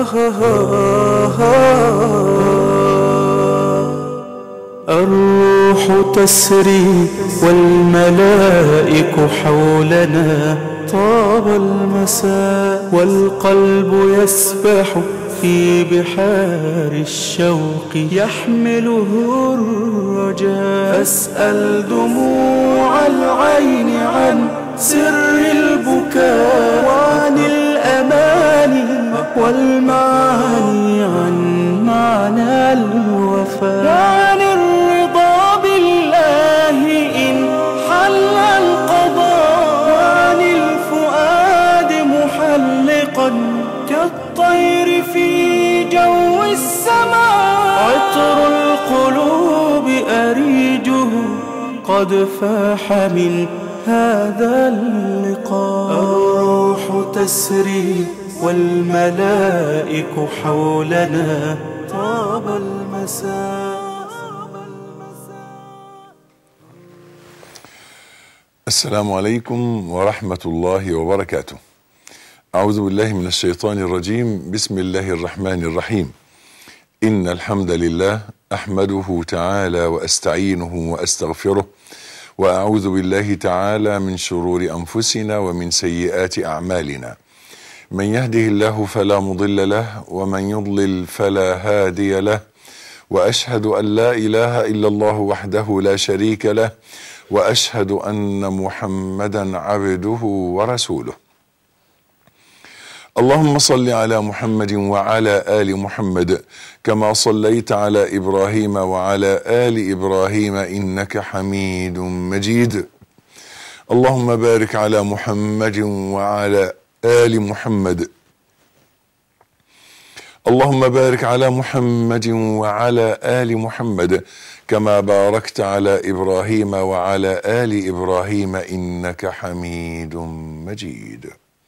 الروح تسري والملائك حولنا طاب المساء والقلب يسبح في بحار الشوق يحمله الرجاء فاسأل دموع العين عن سر البكاء وعن الأماني والمعاني عن معنى الوفاء وعن الرضا بالله إن حل القضاء وعن الفؤاد محلقا كالطير في جو السماء عطر القلوب أريجه قد فاح من هذا اللقاء الروح تسري والملائك حولنا طاب المساء السلام عليكم ورحمة الله وبركاته. أعوذ بالله من الشيطان الرجيم، بسم الله الرحمن الرحيم. إن الحمد لله أحمده تعالى وأستعينه وأستغفره وأعوذ بالله تعالى من شرور أنفسنا ومن سيئات أعمالنا. من يهده الله فلا مضل له ومن يضلل فلا هادي له واشهد ان لا اله الا الله وحده لا شريك له واشهد ان محمدا عبده ورسوله اللهم صل على محمد وعلى ال محمد كما صليت على ابراهيم وعلى ال ابراهيم انك حميد مجيد اللهم بارك على محمد وعلى ال محمد اللهم بارك على محمد وعلى ال محمد كما باركت على ابراهيم وعلى ال ابراهيم انك حميد مجيد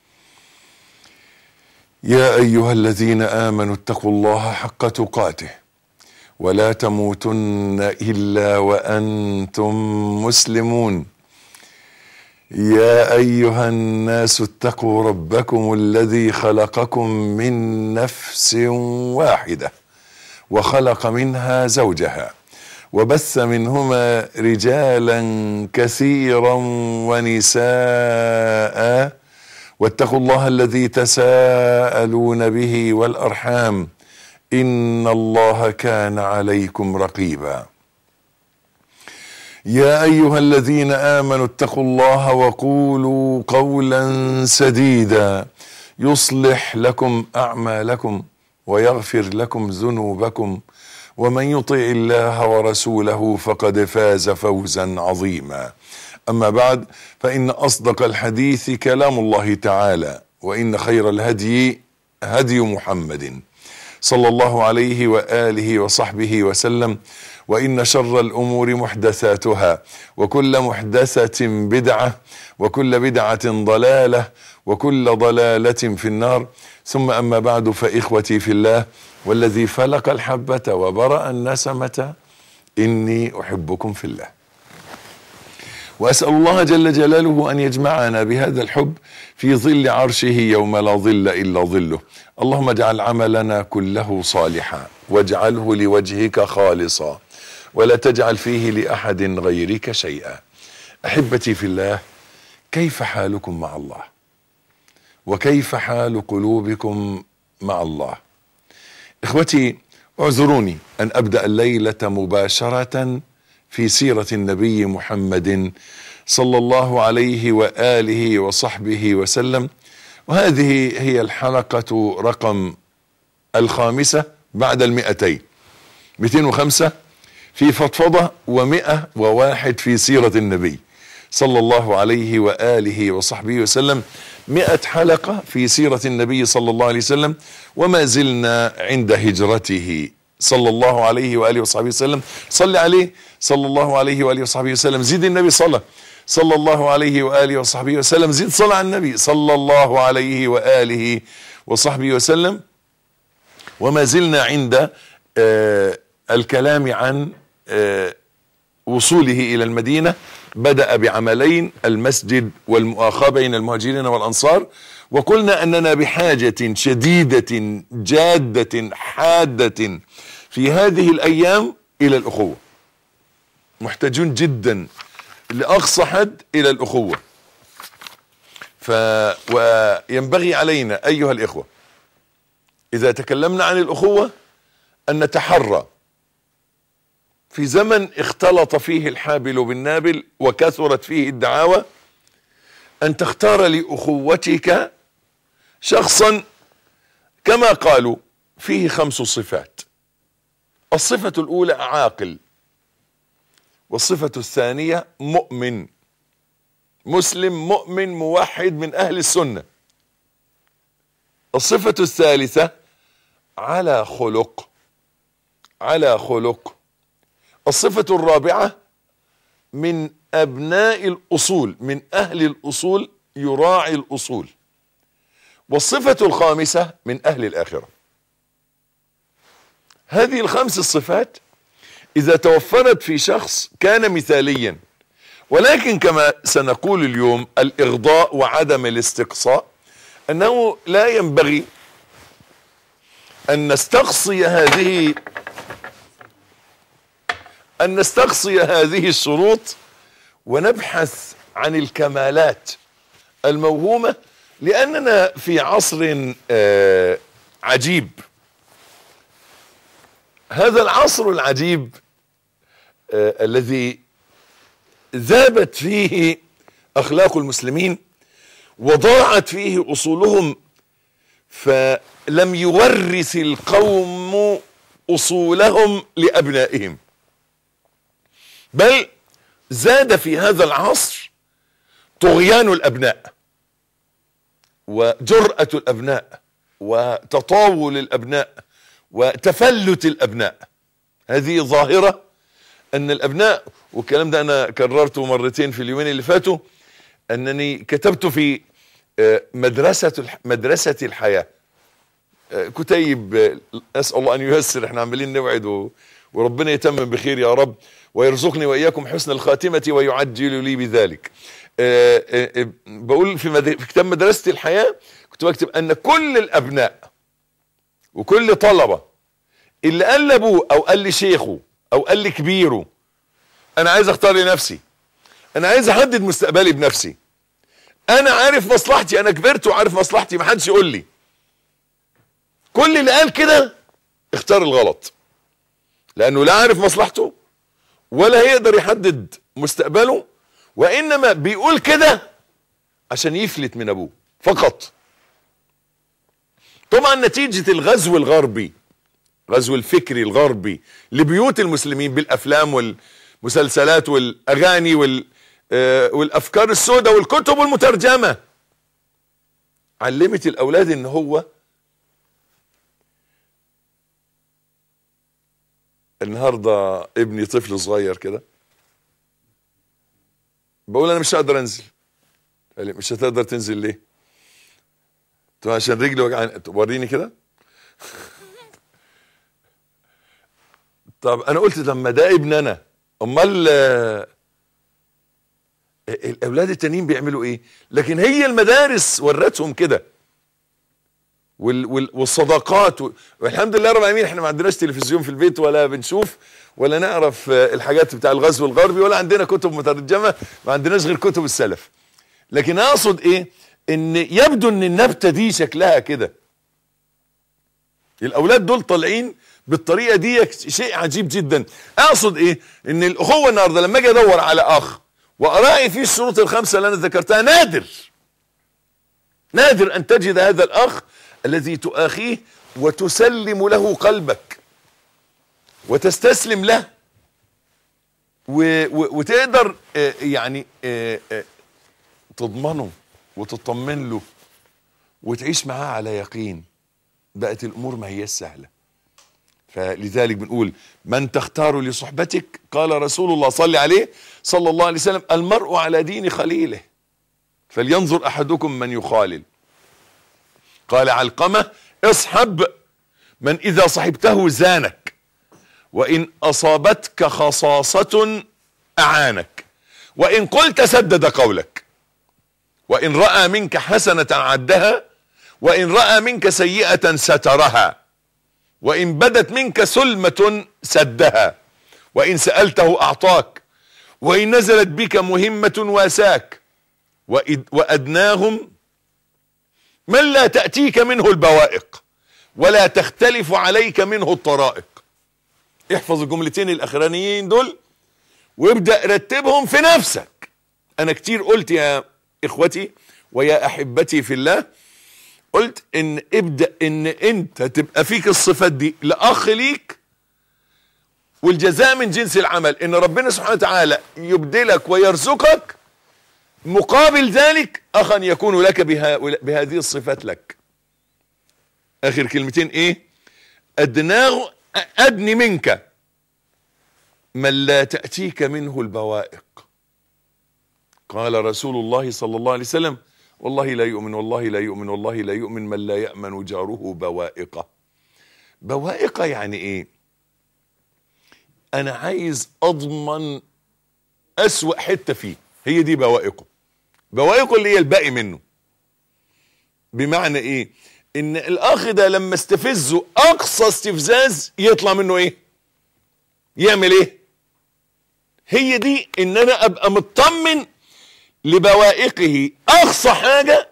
يا ايها الذين امنوا اتقوا الله حق تقاته ولا تموتن الا وانتم مسلمون يا ايها الناس اتقوا ربكم الذي خلقكم من نفس واحده وخلق منها زوجها وبث منهما رجالا كثيرا ونساء واتقوا الله الذي تساءلون به والارحام ان الله كان عليكم رقيبا يا ايها الذين امنوا اتقوا الله وقولوا قولا سديدا يصلح لكم اعمالكم ويغفر لكم ذنوبكم ومن يطع الله ورسوله فقد فاز فوزا عظيما اما بعد فان اصدق الحديث كلام الله تعالى وان خير الهدي هدي محمد صلى الله عليه واله وصحبه وسلم وان شر الامور محدثاتها وكل محدثه بدعه وكل بدعه ضلاله وكل ضلاله في النار ثم اما بعد فاخوتي في الله والذي فلق الحبه وبرا النسمه اني احبكم في الله واسال الله جل جلاله ان يجمعنا بهذا الحب في ظل عرشه يوم لا ظل الا ظله اللهم اجعل عملنا كله صالحا واجعله لوجهك خالصا ولا تجعل فيه لاحد غيرك شيئا احبتي في الله كيف حالكم مع الله وكيف حال قلوبكم مع الله اخوتي اعذروني ان ابدا الليله مباشره في سيره النبي محمد صلى الله عليه واله وصحبه وسلم وهذه هي الحلقه رقم الخامسه بعد المئتين 205 في فضفضه ومئة وواحد في سيره النبي صلى الله عليه واله وصحبه وسلم مئة حلقه في سيره النبي صلى الله عليه وسلم وما زلنا عند هجرته صلى الله عليه واله وصحبه وسلم صل عليه صلى الله عليه واله وصحبه وسلم زيد النبي صلى صلى الله عليه واله وصحبه وسلم زيد صلى على النبي صلى الله عليه واله وصحبه وسلم وما زلنا عند آه الكلام عن آه وصوله الى المدينه بدأ بعملين المسجد والمؤاخاة بين المهاجرين والأنصار وقلنا اننا بحاجه شديده جاده حاده في هذه الايام الى الاخوه محتاجون جدا لاقصى حد الى الاخوه ف وينبغي علينا ايها الاخوه اذا تكلمنا عن الاخوه ان نتحرى في زمن اختلط فيه الحابل بالنابل وكثرت فيه الدعاوى ان تختار لاخوتك شخصا كما قالوا فيه خمس صفات الصفه الاولى عاقل والصفه الثانيه مؤمن مسلم مؤمن موحد من اهل السنه الصفه الثالثه على خلق على خلق الصفه الرابعه من ابناء الاصول من اهل الاصول يراعي الاصول والصفه الخامسه من اهل الاخره هذه الخمس الصفات اذا توفرت في شخص كان مثاليا ولكن كما سنقول اليوم الاغضاء وعدم الاستقصاء انه لا ينبغي ان نستقصي هذه ان نستقصي هذه الشروط ونبحث عن الكمالات الموهومه لاننا في عصر آه عجيب هذا العصر العجيب آه الذي ذابت فيه اخلاق المسلمين وضاعت فيه اصولهم فلم يورث القوم اصولهم لابنائهم بل زاد في هذا العصر طغيان الابناء وجرأة الابناء وتطاول الابناء وتفلت الابناء هذه ظاهرة ان الابناء والكلام ده انا كررته مرتين في اليومين اللي فاتوا انني كتبت في مدرسة مدرسة الحياة كتيب اسال الله ان ييسر احنا عمالين نوعد وربنا يتمم بخير يا رب ويرزقني واياكم حسن الخاتمه ويعجل لي بذلك. أه أه بقول في, مد... في كتاب مدرسه الحياه كنت بكتب ان كل الابناء وكل طلبه اللي قال لابوه او قال لشيخه او قال لكبيره انا عايز اختار لنفسي انا عايز احدد مستقبلي بنفسي انا عارف مصلحتي انا كبرت وعارف مصلحتي ما حدش يقول لي كل اللي قال كده اختار الغلط لانه لا عارف مصلحته ولا هيقدر يحدد مستقبله وانما بيقول كده عشان يفلت من ابوه فقط طبعا نتيجة الغزو الغربي غزو الفكري الغربي لبيوت المسلمين بالافلام والمسلسلات والاغاني وال آه والافكار السوداء والكتب المترجمة علمت الاولاد ان هو النهارده ابني طفل صغير كده بقول انا مش هقدر انزل قال لي مش هتقدر تنزل ليه؟ قلت له عشان رجلي وجعان وريني كده طب انا قلت طب ما ده ابن انا امال الاولاد التانيين بيعملوا ايه؟ لكن هي المدارس ورتهم كده وال وال والصداقات والحمد لله رب العالمين احنا ما عندناش تلفزيون في البيت ولا بنشوف ولا نعرف الحاجات بتاع الغزو الغربي ولا عندنا كتب مترجمه ما عندناش غير كتب السلف لكن اقصد ايه ان يبدو ان النبته دي شكلها كده الاولاد دول طالعين بالطريقه دي شيء عجيب جدا اقصد ايه ان الاخوه النهارده لما اجي ادور على اخ واراعي فيه الشروط الخمسه اللي انا ذكرتها نادر نادر ان تجد هذا الاخ الذي تؤاخيه وتسلم له قلبك وتستسلم له و و وتقدر آه يعني آه آه تضمنه وتطمن له وتعيش معاه على يقين بقت الامور ما هي سهله فلذلك بنقول من تختار لصحبتك قال رسول الله صلى عليه صلى الله عليه وسلم المرء على دين خليله فلينظر احدكم من يخالل قال علقمه اصحب من اذا صحبته زانك وان اصابتك خصاصه اعانك وان قلت سدد قولك وإن رأى منك حسنة عدها وإن رأى منك سيئة سترها وإن بدت منك سلمة سدها وإن سألته أعطاك وإن نزلت بك مهمة واساك وإد- وأدناهم من لا تأتيك منه البوائق ولا تختلف عليك منه الطرائق احفظ الجملتين الأخرانيين دول وابدأ رتبهم في نفسك أنا كتير قلت يا إخوتي ويا أحبتي في الله قلت إن ابدأ إن أنت تبقى فيك الصفات دي لأخ ليك والجزاء من جنس العمل ان ربنا سبحانه وتعالى يبدلك ويرزقك مقابل ذلك اخا يكون لك بها بهذه الصفات لك اخر كلمتين ايه ادناه ادني منك من لا تأتيك منه البوائق قال رسول الله صلى الله عليه وسلم والله لا يؤمن والله لا يؤمن والله لا يؤمن من لا يأمن جاره بوائقه بوائقه يعني ايه انا عايز اضمن اسوأ حتة فيه هي دي بوائقه بوائقه اللي هي الباقي منه بمعنى ايه ان الاخ ده لما استفزه اقصى استفزاز يطلع منه ايه يعمل ايه هي دي ان انا ابقى مطمن لبوائقه اقصى حاجة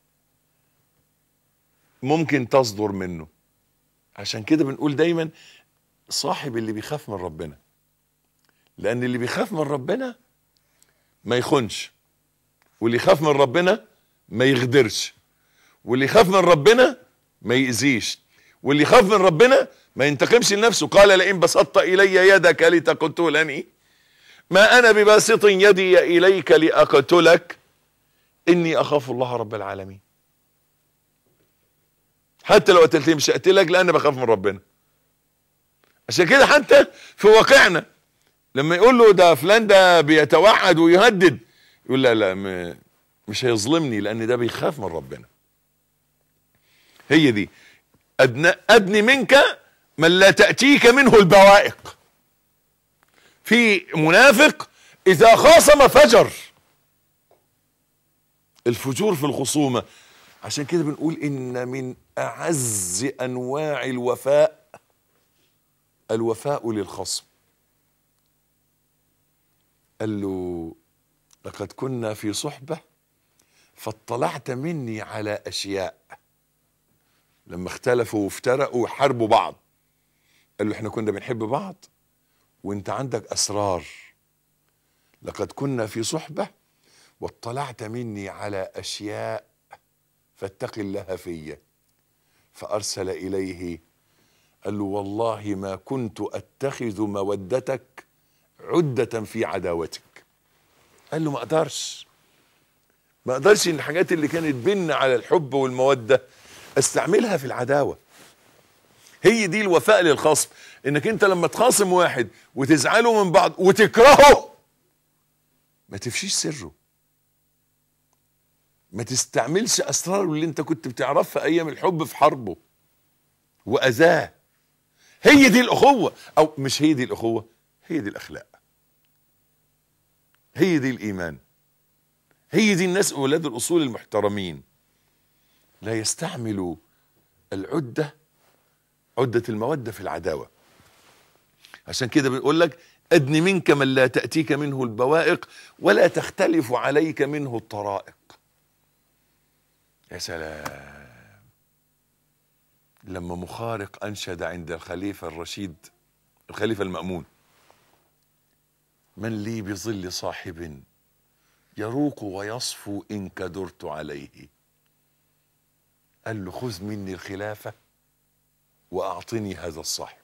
ممكن تصدر منه عشان كده بنقول دايما صاحب اللي بيخاف من ربنا لان اللي بيخاف من ربنا ما يخونش واللي يخاف من ربنا ما يغدرش واللي يخاف من ربنا ما يأذيش واللي يخاف من ربنا ما ينتقمش لنفسه قال لئن بسطت الي يدك لتقتلني ما انا بباسط يدي اليك لاقتلك اني اخاف الله رب العالمين حتى لو قتلتني مش هقتلك لان بخاف من ربنا عشان كده حتى في واقعنا لما يقول له ده فلان ده بيتوعد ويهدد يقول لا لا م- مش هيظلمني لان ده بيخاف من ربنا هي دي أدنى أدني منك من لا تأتيك منه البوائق في منافق إذا خاصم فجر الفجور في الخصومة عشان كده بنقول إن من أعز أنواع الوفاء الوفاء للخصم قال له لقد كنا في صحبة فاطلعت مني على أشياء لما اختلفوا وافترقوا وحاربوا بعض قال له احنا كنا بنحب بعض وانت عندك اسرار لقد كنا في صحبة واطلعت مني على اشياء فاتق الله فيا فارسل اليه قال له والله ما كنت اتخذ مودتك عدة في عداوتك قال له ما اقدرش ما اقدرش ان الحاجات اللي كانت بينا على الحب والمودة استعملها في العداوة هي دي الوفاء للخصم انك انت لما تخاصم واحد وتزعلوا من بعض وتكرهه ما تفشيش سره ما تستعملش اسراره اللي انت كنت بتعرفها ايام الحب في حربه واذاه هي دي الاخوه او مش هي دي الاخوه هي دي الاخلاق هي دي الايمان هي دي الناس اولاد الاصول المحترمين لا يستعمل العده عده الموده في العداوه عشان كده بنقول لك ادن منك من لا تاتيك منه البوائق ولا تختلف عليك منه الطرائق يا سلام لما مخارق انشد عند الخليفه الرشيد الخليفه المامون من لي بظل صاحب يروق ويصفو ان كدرت عليه قال له خذ مني الخلافه واعطني هذا الصاحب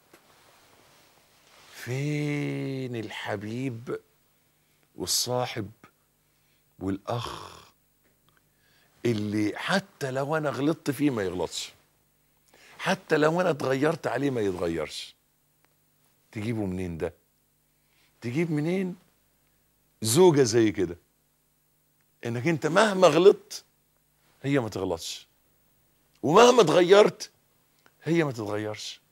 فين الحبيب والصاحب والاخ اللي حتى لو انا غلطت فيه ما يغلطش حتى لو انا اتغيرت عليه ما يتغيرش تجيبه منين ده تجيب منين زوجة زي كده انك انت مهما غلطت هي ما تغلطش ومهما اتغيرت هي ما تتغيرش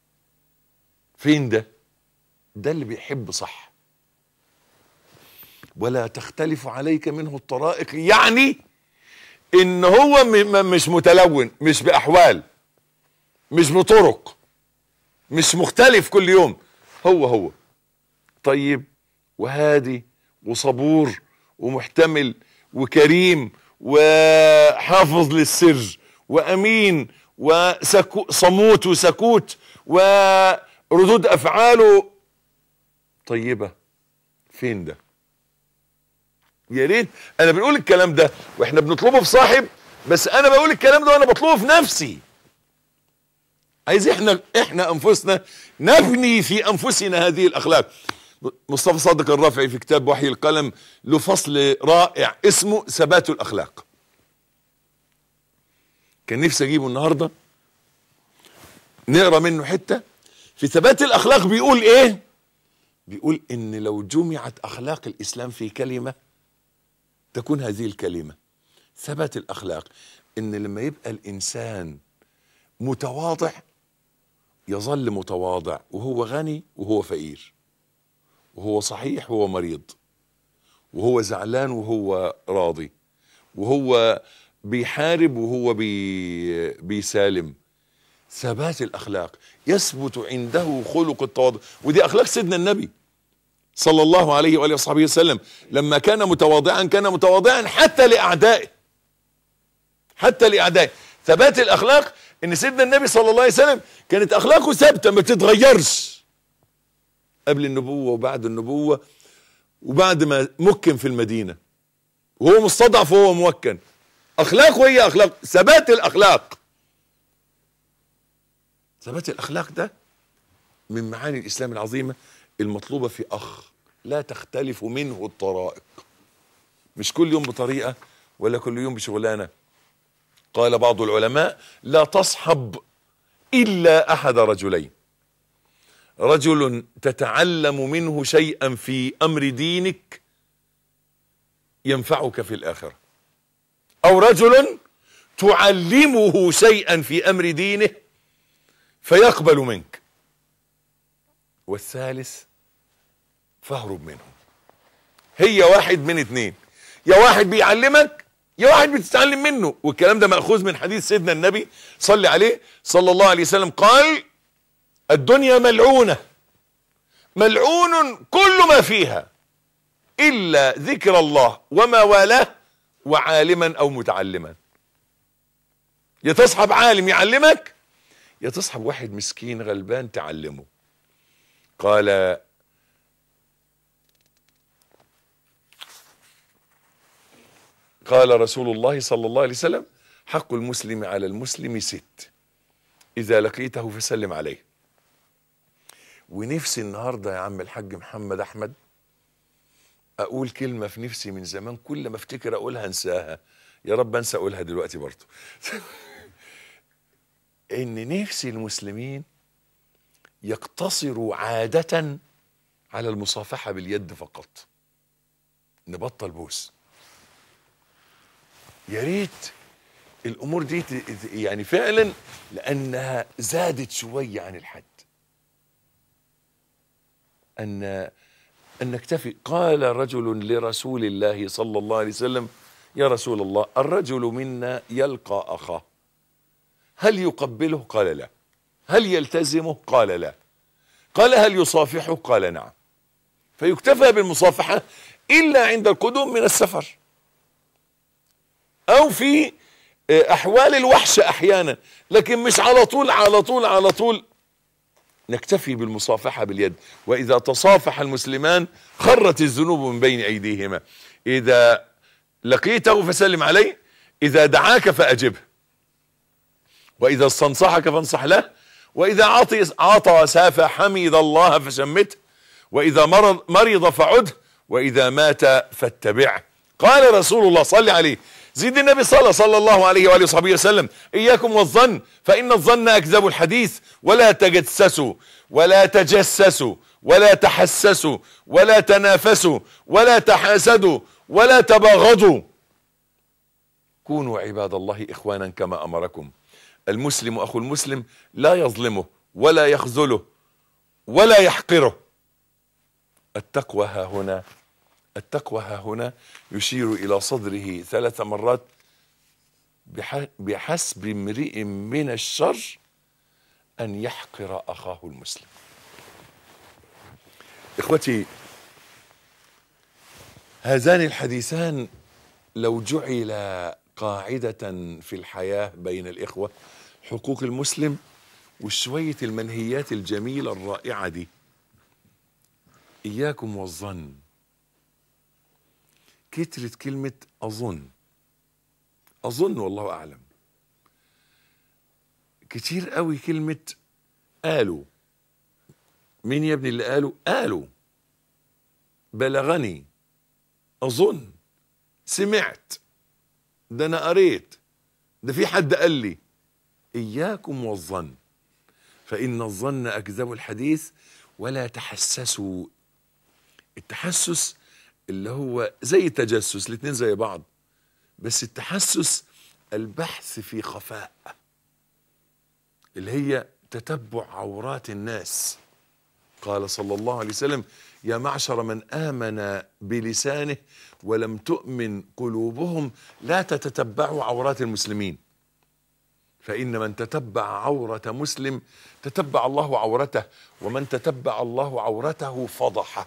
فين ده ده اللي بيحب صح ولا تختلف عليك منه الطرائق يعني ان هو م- م- مش متلون مش باحوال مش بطرق مش مختلف كل يوم هو هو طيب وهادي وصبور ومحتمل وكريم وحافظ للسر وامين وصموت وسكوت وردود افعاله طيبه فين ده يا ريت انا بنقول الكلام ده واحنا بنطلبه في صاحب بس انا بقول الكلام ده وانا بطلبه في نفسي عايز احنا احنا انفسنا نبني في انفسنا هذه الاخلاق مصطفى صادق الرافعي في كتاب وحي القلم له فصل رائع اسمه ثبات الاخلاق كان نفسي اجيبه النهارده نقرا منه حته في ثبات الاخلاق بيقول ايه بيقول ان لو جمعت اخلاق الاسلام في كلمه تكون هذه الكلمه ثبات الاخلاق ان لما يبقى الانسان متواضع يظل متواضع وهو غني وهو فقير وهو صحيح وهو مريض وهو زعلان وهو راضي وهو بيحارب وهو بي بيسالم ثبات الاخلاق يثبت عنده خلق التواضع ودي اخلاق سيدنا النبي صلى الله عليه واله وصحبه وسلم لما كان متواضعا كان متواضعا حتى لاعدائه حتى لاعدائه ثبات الاخلاق ان سيدنا النبي صلى الله عليه وسلم كانت اخلاقه ثابته ما بتتغيرش قبل النبوه وبعد النبوه وبعد ما مكن في المدينه وهو مستضعف وهو موكن اخلاقه هي اخلاق ثبات الاخلاق ثبات الاخلاق ده من معاني الاسلام العظيمه المطلوبه في اخ لا تختلف منه الطرائق مش كل يوم بطريقه ولا كل يوم بشغلانه قال بعض العلماء لا تصحب الا احد رجلين رجل تتعلم منه شيئا في امر دينك ينفعك في الاخره او رجل تعلمه شيئا في امر دينه فيقبل منك والثالث فاهرب منه هي واحد من اتنين يا واحد بيعلمك يا واحد بتتعلم منه والكلام ده مأخوذ من حديث سيدنا النبي صلى عليه صلى الله عليه وسلم قال الدنيا ملعونة ملعون كل ما فيها إلا ذكر الله وما والاه وعالما أو متعلما يا تصحب عالم يعلمك يا تصحب واحد مسكين غلبان تعلمه قال قال رسول الله صلى الله عليه وسلم حق المسلم على المسلم ست إذا لقيته فسلم عليه ونفسي النهاردة يا عم الحاج محمد أحمد أقول كلمة في نفسي من زمان كل ما افتكر أقولها انساها يا رب انسى أقولها دلوقتي برضه إن نفسي المسلمين يقتصروا عادة على المصافحة باليد فقط نبطل بوس يا ريت الامور دي ت- ت- يعني فعلا لانها زادت شويه عن الحد ان ان نكتفي قال رجل لرسول الله صلى الله عليه وسلم يا رسول الله الرجل منا يلقى اخاه هل يقبله قال لا هل يلتزمه قال لا قال هل يصافحه قال نعم فيكتفى بالمصافحه الا عند القدوم من السفر او في احوال الوحشة احيانا لكن مش على طول على طول على طول نكتفي بالمصافحة باليد واذا تصافح المسلمان خرت الذنوب من بين ايديهما اذا لقيته فسلم عليه اذا دعاك فاجبه واذا استنصحك فانصح له واذا عطي عطس فحمد الله فشمته واذا مرض مرض فعده واذا مات فاتبعه قال رسول الله صلى عليه زيد النبي صلى صلى الله عليه واله وصحبه وسلم اياكم والظن فان الظن اكذب الحديث ولا تجسسوا ولا تجسسوا ولا تحسسوا ولا تنافسوا ولا تحاسدوا ولا تباغضوا كونوا عباد الله اخوانا كما امركم المسلم اخو المسلم لا يظلمه ولا يخذله ولا يحقره التقوى ها هنا التقوى ها هنا يشير إلى صدره ثلاث مرات بح- بحسب امرئ من الشر أن يحقر أخاه المسلم إخوتي هذان الحديثان لو جعل قاعدة في الحياة بين الإخوة حقوق المسلم وشوية المنهيات الجميلة الرائعة دي إياكم والظن كترت كلمة أظن أظن والله أعلم كتير قوي كلمة قالوا مين يا ابني اللي قالوا قالوا بلغني أظن سمعت ده أنا قريت ده في حد قال لي إياكم والظن فإن الظن أكذب الحديث ولا تحسسوا التحسس اللي هو زي التجسس الاتنين زي بعض بس التحسس البحث في خفاء اللي هي تتبع عورات الناس قال صلى الله عليه وسلم يا معشر من آمن بلسانه ولم تؤمن قلوبهم لا تتتبعوا عورات المسلمين فإن من تتبع عورة مسلم تتبع الله عورته ومن تتبع الله عورته فضحه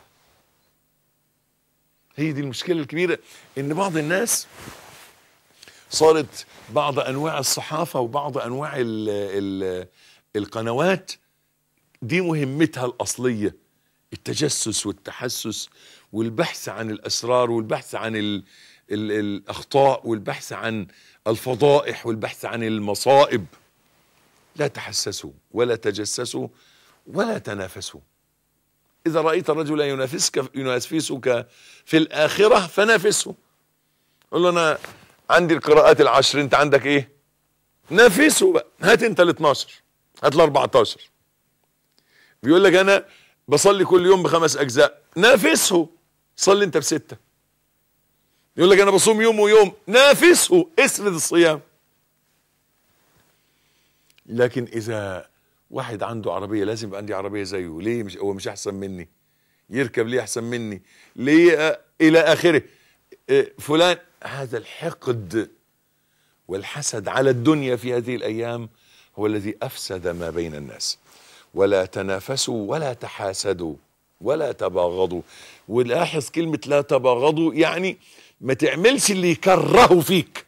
هي دي المشكلة الكبيرة إن بعض الناس صارت بعض أنواع الصحافة وبعض أنواع ال ال القنوات دي مهمتها الأصلية التجسس والتحسس والبحث عن الأسرار والبحث عن ال ال الأخطاء والبحث عن الفضائح والبحث عن المصائب لا تحسسوا ولا تجسسوا ولا تنافسوا إذا رأيت رجلا ينافسك ينافسك في الآخرة فنافسه قل له أنا عندي القراءات العشر أنت عندك إيه؟ نافسه بقى هات أنت ال 12 هات ال 14 بيقول لك أنا بصلي كل يوم بخمس أجزاء نافسه صلي أنت بستة يقول لك أنا بصوم يوم ويوم نافسه اسرد الصيام لكن إذا واحد عنده عربية لازم يبقى عندي عربية زيه ليه مش هو مش أحسن مني يركب ليه أحسن مني ليه آه، إلى آخره آه، فلان هذا الحقد والحسد على الدنيا في هذه الأيام هو الذي أفسد ما بين الناس ولا تنافسوا ولا تحاسدوا ولا تباغضوا ولاحظ كلمة لا تباغضوا يعني ما تعملش اللي يكرهه فيك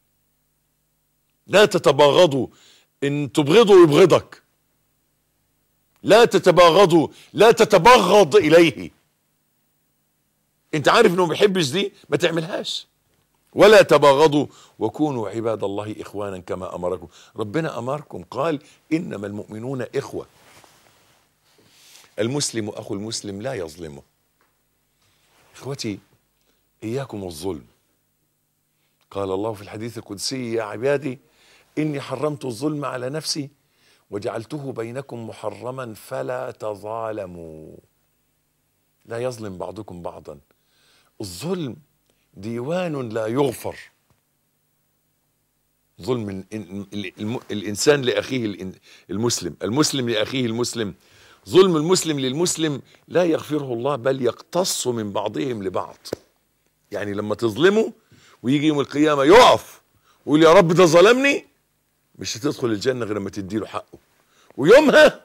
لا تتباغضوا ان تبغضوا يبغضك لا تتباغضوا لا تتبغض اليه انت عارف انه ما بيحبش دي ما تعملهاش ولا تباغضوا وكونوا عباد الله اخوانا كما امركم ربنا امركم قال انما المؤمنون اخوه المسلم اخو المسلم لا يظلمه اخوتي اياكم الظلم قال الله في الحديث القدسي يا عبادي اني حرمت الظلم على نفسي وجعلته بينكم محرما فلا تظالموا لا يظلم بعضكم بعضا الظلم ديوان لا يغفر ظلم ال- ال- الم- الانسان لاخيه الإن- المسلم المسلم لاخيه المسلم ظلم المسلم للمسلم لا يغفره الله بل يقتص من بعضهم لبعض يعني لما تظلمه ويجي يوم القيامه يقف ويقول يا رب ده ظلمني مش هتدخل الجنه غير لما تديله حقه ويومها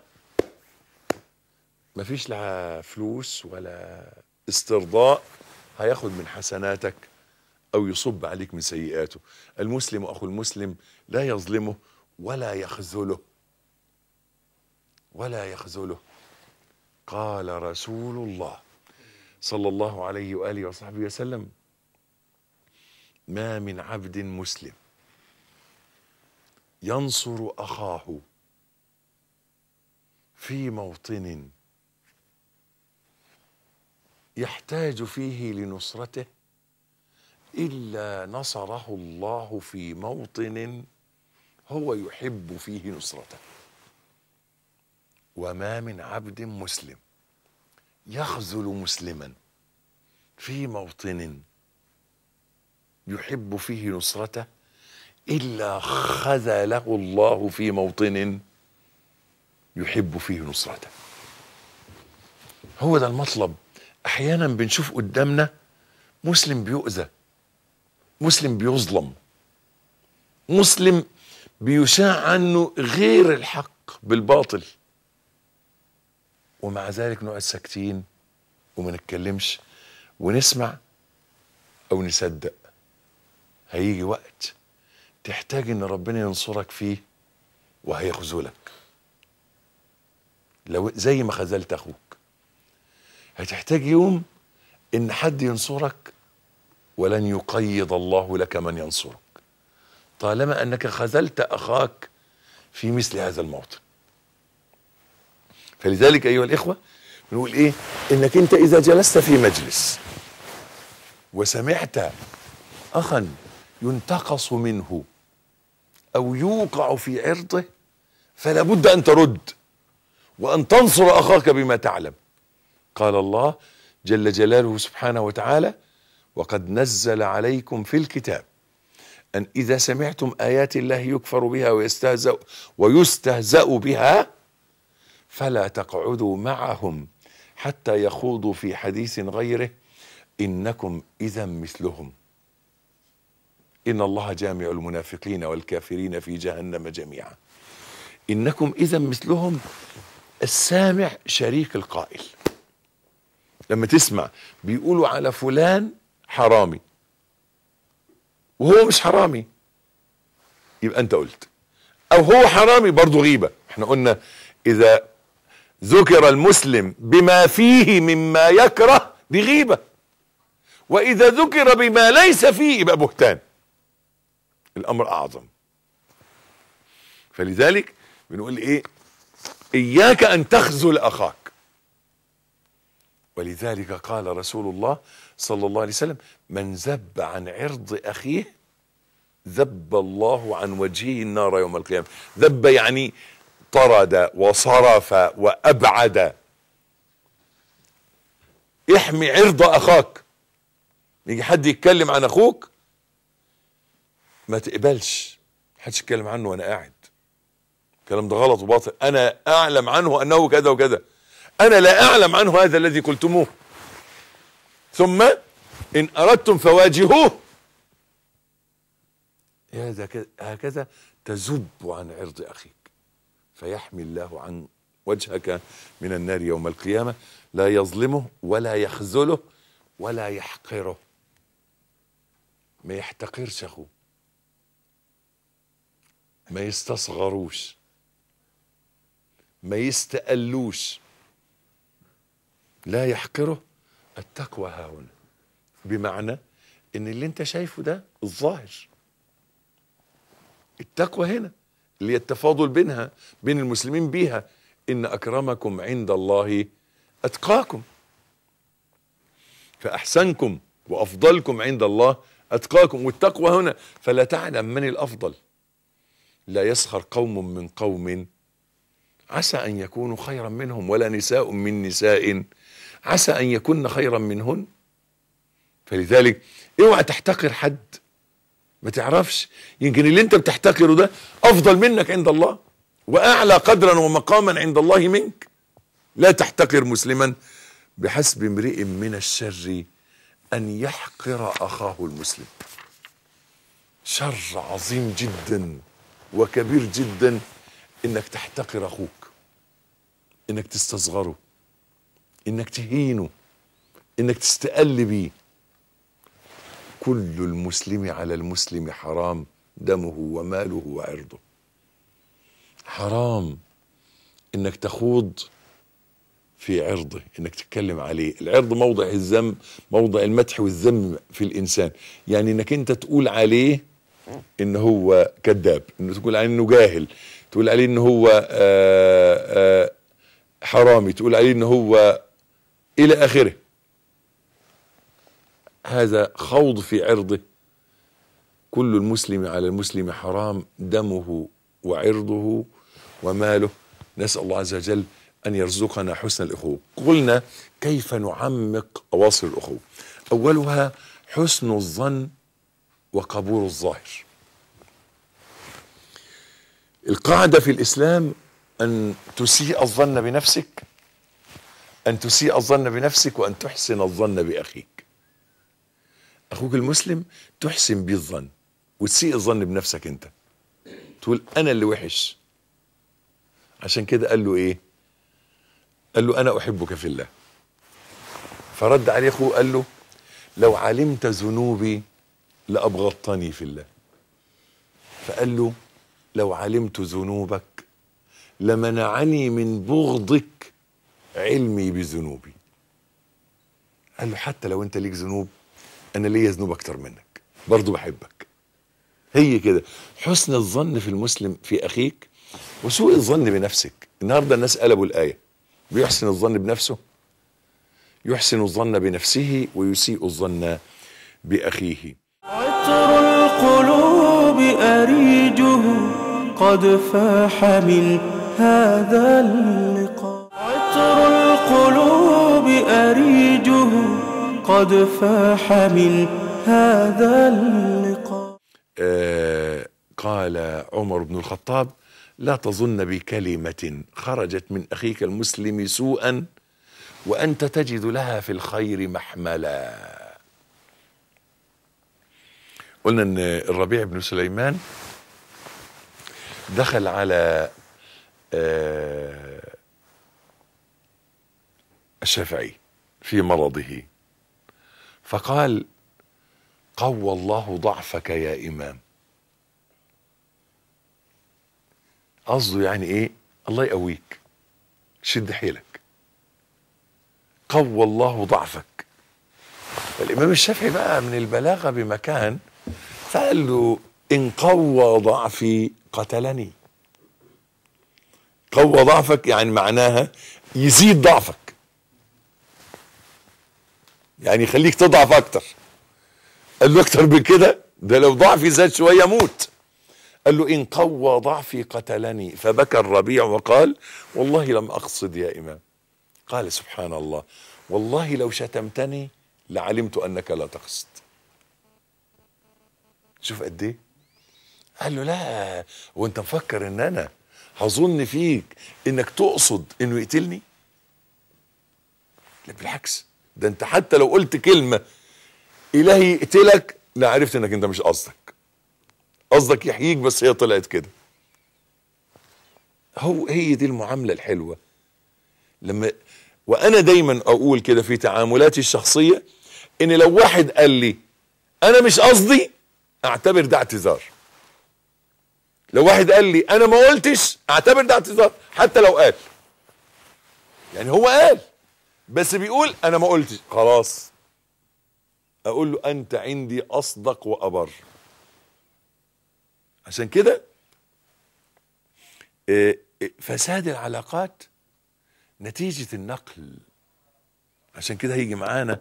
مفيش لا فلوس ولا استرضاء هياخد من حسناتك او يصب عليك من سيئاته المسلم اخو المسلم لا يظلمه ولا يخذله ولا يخذله قال رسول الله صلى الله عليه واله وصحبه وسلم ما من عبد مسلم ينصر اخاه في موطن يحتاج فيه لنصرته الا نصره الله في موطن هو يحب فيه نصرته وما من عبد مسلم يخذل مسلما في موطن يحب فيه نصرته الا خذله الله في موطن يحب فيه نصرته هو ده المطلب احيانا بنشوف قدامنا مسلم بيؤذى مسلم بيظلم مسلم بيشاع عنه غير الحق بالباطل ومع ذلك نقعد ساكتين وما نتكلمش ونسمع او نصدق هيجي وقت تحتاج ان ربنا ينصرك فيه وهيخذلك لو زي ما خذلت اخوك هتحتاج يوم ان حد ينصرك ولن يقيض الله لك من ينصرك طالما انك خذلت اخاك في مثل هذا الموطن فلذلك ايها الاخوه بنقول ايه انك انت اذا جلست في مجلس وسمعت اخا ينتقص منه او يوقع في عرضه فلا بد ان ترد وان تنصر اخاك بما تعلم قال الله جل جلاله سبحانه وتعالى وقد نزل عليكم في الكتاب ان اذا سمعتم ايات الله يكفر بها ويستهزأ ويستهزأ بها فلا تقعدوا معهم حتى يخوضوا في حديث غيره انكم اذا مثلهم ان الله جامع المنافقين والكافرين في جهنم جميعا انكم اذا مثلهم السامع شريك القائل لما تسمع بيقولوا على فلان حرامي وهو مش حرامي يبقى انت قلت او هو حرامي برضه غيبه احنا قلنا اذا ذكر المسلم بما فيه مما يكره دي غيبه واذا ذكر بما ليس فيه يبقى بهتان الامر اعظم فلذلك بنقول ايه اياك ان تخذل اخاك ولذلك قال رسول الله صلى الله عليه وسلم من ذب عن عرض اخيه ذب الله عن وجهه النار يوم القيامه ذب يعني طرد وصرف وابعد احمي عرض اخاك يجي حد يتكلم عن اخوك ما تقبلش محدش يتكلم عنه وانا قاعد الكلام ده غلط وباطل انا اعلم عنه انه كذا وكذا انا لا اعلم عنه هذا الذي قلتموه ثم ان اردتم فواجهوه هذا كذا- هكذا تذب عن عرض اخيك فيحمي الله عن وجهك من النار يوم القيامه لا يظلمه ولا يخذله ولا يحقره ما يحتقرش اخوه ما يستصغروش ما يستقلوش لا يحقره التقوى ها هنا بمعنى ان اللي انت شايفه ده الظاهر التقوى هنا اللي هي التفاضل بينها بين المسلمين بيها ان اكرمكم عند الله اتقاكم فاحسنكم وافضلكم عند الله اتقاكم والتقوى هنا فلا تعلم من الافضل لا يسخر قوم من قوم عسى ان يكونوا خيرا منهم ولا نساء من نساء عسى ان يكن خيرا منهن فلذلك اوعى تحتقر حد ما تعرفش يمكن اللي انت بتحتقره ده افضل منك عند الله واعلى قدرا ومقاما عند الله منك لا تحتقر مسلما بحسب امرئ من الشر ان يحقر اخاه المسلم شر عظيم جدا وكبير جدا انك تحتقر اخوك انك تستصغره انك تهينه انك تستقل بيه كل المسلم على المسلم حرام دمه وماله وعرضه حرام انك تخوض في عرضه انك تتكلم عليه العرض موضع الذم موضع المدح والذم في الانسان يعني انك انت تقول عليه ان هو كذاب انه تقول عليه انه جاهل تقول عليه انه هو آآ آآ حرامي تقول عليه انه هو الى اخره هذا خوض في عرضه كل المسلم على المسلم حرام دمه وعرضه وماله نسأل الله عز وجل أن يرزقنا حسن الأخوة قلنا كيف نعمق أواصر الأخوة أولها حسن الظن وقبول الظاهر القاعدة في الإسلام أن تسيء الظن بنفسك أن تسيء الظن بنفسك وأن تحسن الظن بأخيك اخوك المسلم تحسن بيه الظن وتسيء الظن بنفسك انت تقول انا اللي وحش عشان كده قال له ايه قال له انا احبك في الله فرد عليه اخوه قال له لو علمت ذنوبي لابغضتني في الله فقال له لو علمت ذنوبك لمنعني من بغضك علمي بذنوبي قال له حتى لو انت ليك ذنوب انا ليا ذنوب اكتر منك برضو بحبك هي كده حسن الظن في المسلم في اخيك وسوء الظن بنفسك النهارده الناس قلبوا الايه بيحسن الظن بنفسه يحسن الظن بنفسه ويسيء الظن باخيه عطر القلوب أريجه قد فاح من هذا اللقاء عطر القلوب أريجه قد فاح من هذا اللقاء آه قال عمر بن الخطاب لا تظن بكلمة خرجت من أخيك المسلم سوءا وأنت تجد لها في الخير محملا قلنا أن الربيع بن سليمان دخل على آه الشافعي في مرضه فقال قوى الله ضعفك يا إمام قصده يعني ايه الله يقويك شد حيلك قوى الله ضعفك الامام الشافعي بقى من البلاغه بمكان فقال له ان قوى ضعفي قتلني قوى ضعفك يعني معناها يزيد ضعفك يعني يخليك تضعف اكتر قال له اكتر من كده ده لو ضعفي زاد شويه موت قال له إن قوى ضعفي قتلني فبكى الربيع وقال والله لم أقصد يا إمام قال سبحان الله والله لو شتمتني لعلمت أنك لا تقصد شوف قد ايه قال له لا وانت مفكر ان انا هظن فيك انك تقصد انه يقتلني لا بالعكس ده انت حتى لو قلت كلمة الهي يقتلك لا عرفت انك انت مش قصدك قصدك يحييك بس هي طلعت كده هو هي دي المعاملة الحلوة لما وانا دايما اقول كده في تعاملاتي الشخصية ان لو واحد قال لي انا مش قصدي اعتبر ده اعتذار لو واحد قال لي انا ما قلتش اعتبر ده اعتذار حتى لو قال يعني هو قال بس بيقول انا ما قلتش خلاص اقول له انت عندي اصدق وابر عشان كده آه، آه، فساد العلاقات نتيجة النقل عشان كده هيجي معانا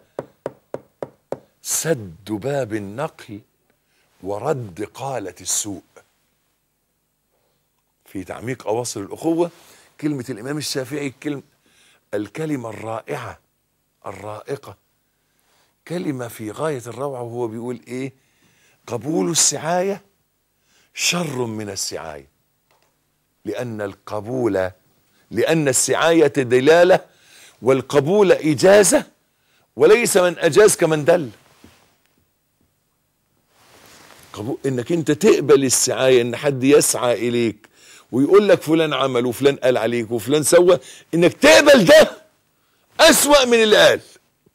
سد باب النقل ورد قالة السوء في تعميق أواصر الأخوة كلمة الإمام الشافعي الكلمة الكلمة الرائعة الرائقة كلمة في غاية الروعة وهو بيقول إيه قبول السعاية شر من السعاية لأن القبول لأن السعاية دلالة والقبول إجازة وليس من أجاز كمن دل قبول إنك أنت تقبل السعاية إن حد يسعى إليك ويقول لك فلان عمل وفلان قال عليك وفلان سوى إنك تقبل ده أسوأ من اللي قال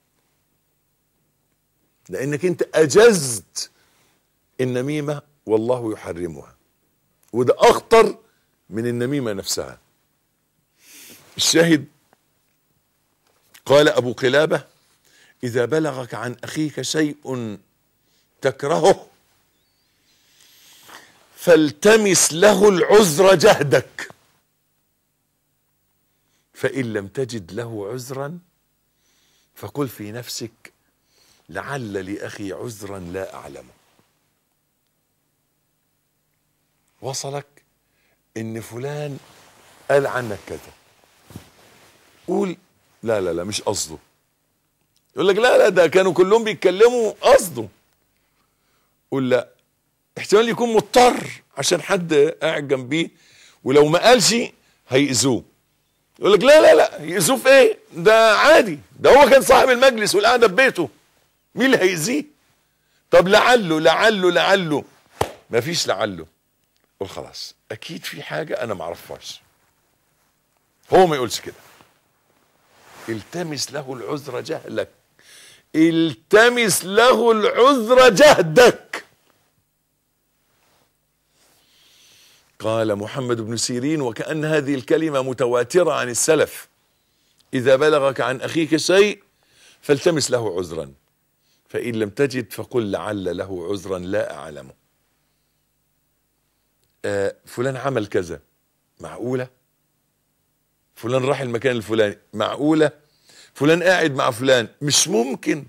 لأنك أنت أجزت النميمة والله يحرمها وده أخطر من النميمة نفسها الشاهد قال أبو قلابة إذا بلغك عن أخيك شيء تكرهه فالتمس له العذر جهدك فإن لم تجد له عذرا فقل في نفسك لعل لأخي عذرا لا أعلمه وصلك ان فلان قال عنك كذا قول لا لا لا مش قصده يقول لك لا لا ده كانوا كلهم بيتكلموا قصده قول لا احتمال يكون مضطر عشان حد قاعد جنبيه ولو ما قالش هيأذوه يقول لك لا لا لا يأذوه في ايه ده عادي ده هو كان صاحب المجلس والقعده في بيته مين اللي هيأذيه طب لعله لعله لعله ما فيش لعله قول خلاص اكيد في حاجه انا ما اعرفهاش هو ما يقولش كده التمس له العذر جهلك التمس له العذر جهدك قال محمد بن سيرين وكأن هذه الكلمة متواترة عن السلف إذا بلغك عن أخيك شيء فالتمس له عذرا فإن لم تجد فقل لعل له عذرا لا أعلمه آه فلان عمل كذا معقولة فلان راح المكان الفلاني معقولة فلان قاعد مع فلان مش ممكن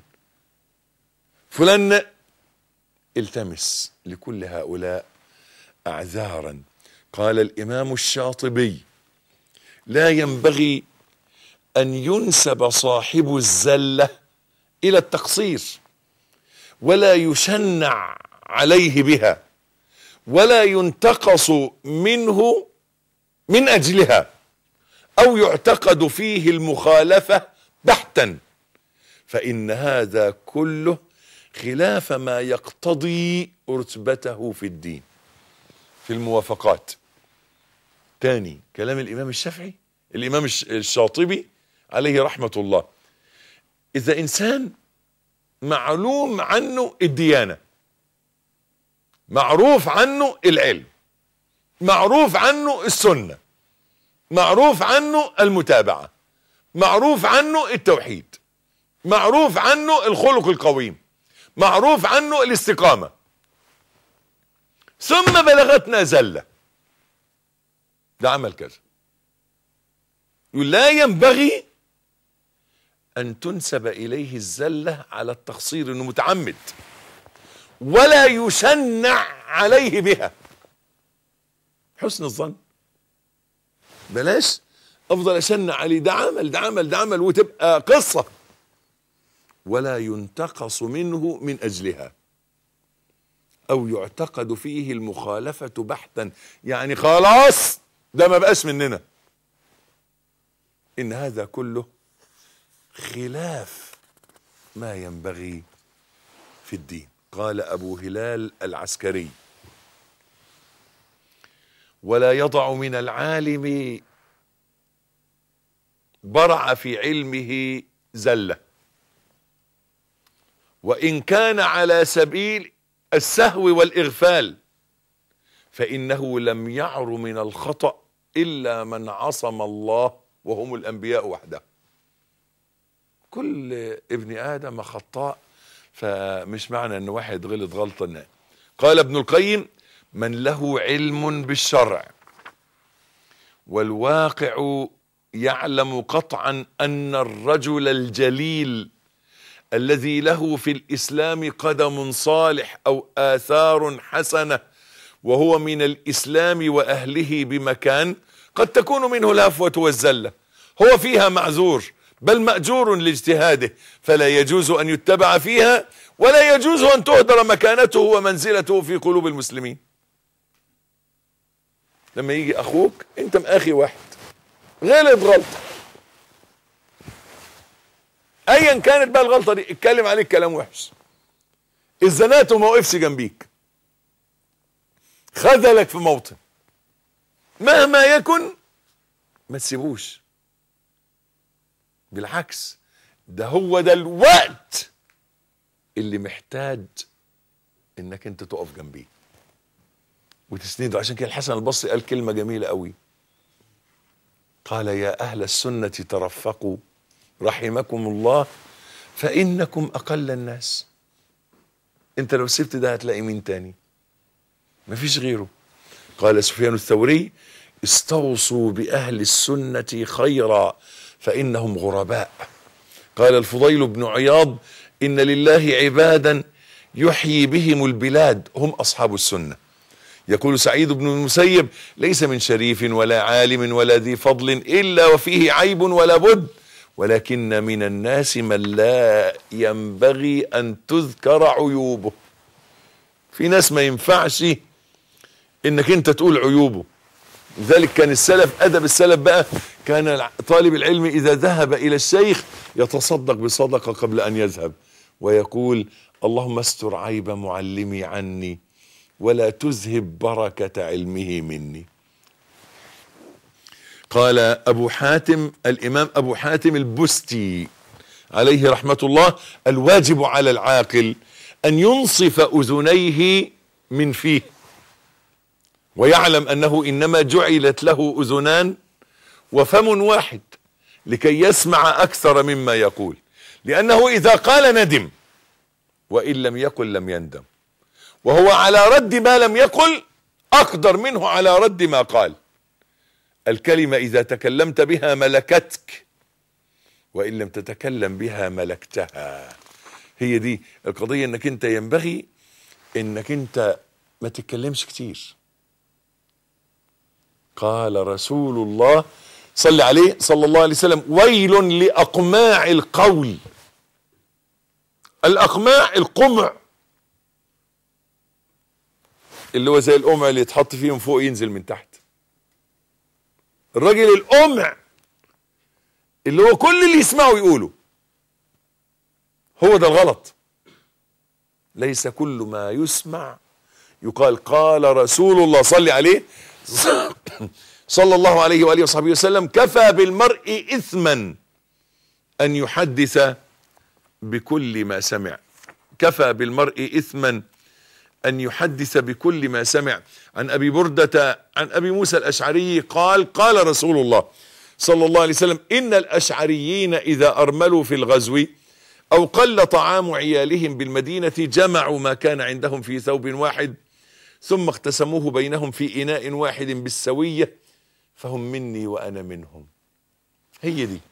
فلان التمس لكل هؤلاء أعذارا قال الإمام الشاطبي لا ينبغي أن ينسب صاحب الزلة إلى التقصير ولا يشنع عليه بها ولا ينتقص منه من أجلها أو يعتقد فيه المخالفة بحتا فإن هذا كله خلاف ما يقتضي رتبته في الدين في الموافقات تاني كلام الإمام الشافعي الإمام الشاطبي عليه رحمة الله إذا إنسان معلوم عنه الديانة معروف عنه العلم معروف عنه السنة معروف عنه المتابعة معروف عنه التوحيد معروف عنه الخلق القويم معروف عنه الاستقامة ثم بلغتنا زلة ده عمل كذا يقول لا ينبغي أن تنسب إليه الزلة على التقصير أنه متعمد ولا يشنع عليه بها حسن الظن بلاش افضل اشنع عليه ده عمل ده عمل ده عمل وتبقى قصه ولا ينتقص منه من اجلها او يعتقد فيه المخالفه بحتا يعني خلاص ده ما بقاش مننا ان هذا كله خلاف ما ينبغي في الدين قال ابو هلال العسكري ولا يضع من العالم برع في علمه زله وان كان على سبيل السهو والاغفال فانه لم يعر من الخطا الا من عصم الله وهم الانبياء وحده كل ابن ادم خطاء فمش معنى ان واحد غلط غلطه قال ابن القيم من له علم بالشرع والواقع يعلم قطعا ان الرجل الجليل الذي له في الاسلام قدم صالح او اثار حسنه وهو من الاسلام واهله بمكان قد تكون منه الهفوه والزله هو فيها معذور بل ماجور لاجتهاده فلا يجوز ان يتبع فيها ولا يجوز ان تهدر مكانته ومنزلته في قلوب المسلمين لما يجي اخوك انت ماخي واحد غلط غلطه ايا كانت بقى الغلطه دي اتكلم عليك كلام وحش الزنات وما وقفش جنبيك خذلك في موطن مهما يكن ما تسيبوش بالعكس ده هو ده الوقت اللي محتاج انك انت تقف جنبيه وتسنده عشان كده الحسن البصري قال كلمة جميلة قوي قال يا أهل السنة ترفقوا رحمكم الله فإنكم أقل الناس انت لو سبت ده هتلاقي مين تاني مفيش غيره قال سفيان الثوري استوصوا بأهل السنة خيرا فإنهم غرباء قال الفضيل بن عياض إن لله عبادا يحيي بهم البلاد هم أصحاب السنة يقول سعيد بن المسيب ليس من شريف ولا عالم ولا ذي فضل إلا وفيه عيب ولا بد ولكن من الناس من لا ينبغي أن تذكر عيوبه في ناس ما ينفعش انك انت تقول عيوبه لذلك كان السلف ادب السلف بقى كان طالب العلم اذا ذهب الى الشيخ يتصدق بصدقه قبل ان يذهب ويقول اللهم استر عيب معلمي عني ولا تذهب بركة علمه مني قال أبو حاتم الإمام أبو حاتم البستي عليه رحمة الله الواجب على العاقل أن ينصف أذنيه من فيه ويعلم أنه إنما جعلت له أذنان وفم واحد لكي يسمع أكثر مما يقول لأنه إذا قال ندم وإن لم يقل لم يندم وهو على رد ما لم يقل أقدر منه على رد ما قال الكلمة إذا تكلمت بها ملكتك وإن لم تتكلم بها ملكتها هي دي القضية انك انت ينبغي انك انت ما تتكلمش كتير قال رسول الله صلى عليه صلى الله عليه وسلم ويل لأقماع القول الأقماع القمع اللي هو زي القمع اللي يتحط فيه من فوق ينزل من تحت الراجل القمع اللي هو كل اللي يسمعه يقوله هو ده الغلط ليس كل ما يسمع يقال قال رسول الله صلى عليه صلى الله عليه واله وصحبه وسلم كفى بالمرء اثما ان يحدث بكل ما سمع كفى بالمرء اثما ان يحدث بكل ما سمع عن ابي برده عن ابي موسى الاشعري قال قال رسول الله صلى الله عليه وسلم ان الاشعريين اذا ارملوا في الغزو او قل طعام عيالهم بالمدينه جمعوا ما كان عندهم في ثوب واحد ثم اقتسموه بينهم في اناء واحد بالسويه فهم مني وانا منهم هي دي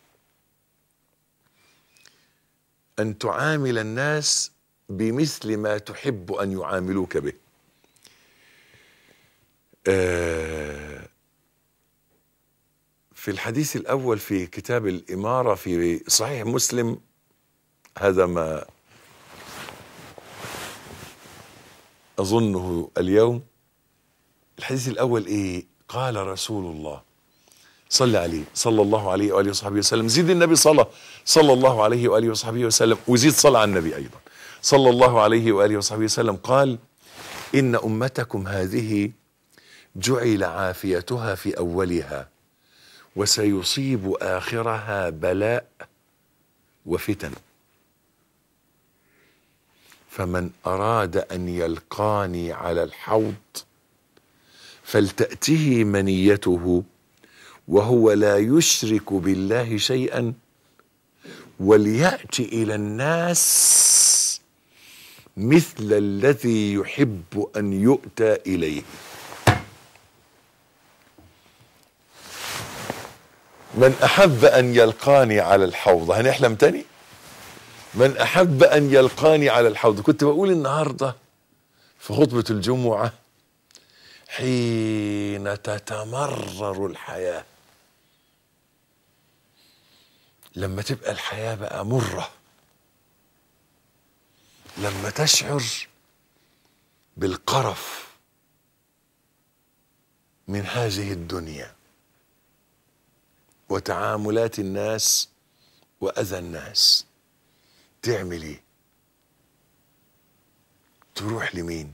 ان تعامل الناس بمثل ما تحب ان يعاملوك به آه في الحديث الاول في كتاب الاماره في صحيح مسلم هذا ما اظنه اليوم الحديث الاول ايه قال رسول الله صلى عليه صلى الله عليه واله وصحبه وسلم زيد النبي صلى صلى الله عليه واله وصحبه وسلم وزيد صلى على النبي ايضا صلى الله عليه واله وصحبه وسلم قال ان امتكم هذه جعل عافيتها في اولها وسيصيب اخرها بلاء وفتن فمن اراد ان يلقاني على الحوض فلتاته منيته وهو لا يشرك بالله شيئا وليات الى الناس مثل الذي يحب ان يؤتى اليه من احب ان يلقاني على الحوض هنحلم تاني من احب ان يلقاني على الحوض كنت بقول النهارده في خطبه الجمعه حين تتمرر الحياه لما تبقى الحياه بقى مره لما تشعر بالقرف من هذه الدنيا وتعاملات الناس واذى الناس تعمل ايه تروح لمين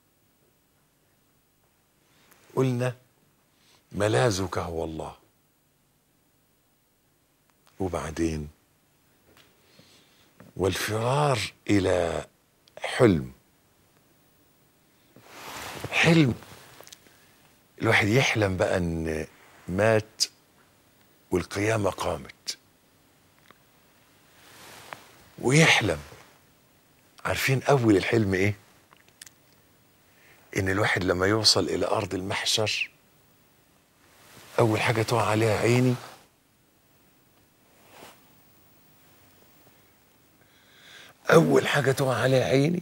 قلنا ملاذك هو الله وبعدين والفرار الى حلم حلم الواحد يحلم بقى ان مات والقيامه قامت ويحلم عارفين اول الحلم ايه ان الواحد لما يوصل الى ارض المحشر اول حاجه تقع عليها عيني اول حاجه تقع عليها عيني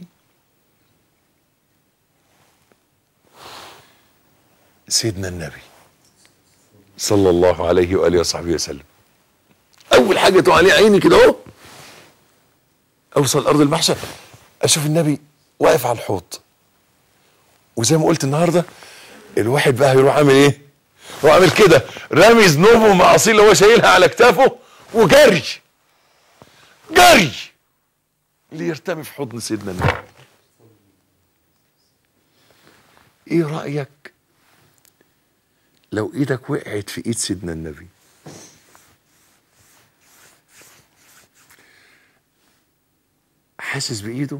سيدنا النبي صلى الله عليه واله وصحبه وسلم اول حاجه تقع عليها عيني كده اهو اوصل ارض المحشر اشوف النبي واقف على الحوض وزي ما قلت النهارده الواحد بقى هيروح عامل ايه؟ هو عامل كده رامي ذنوبه ومعاصيه اللي هو شايلها على كتافه وجري جري ليرتمي في حضن سيدنا النبي ايه رأيك لو ايدك وقعت في ايد سيدنا النبي حاسس بايده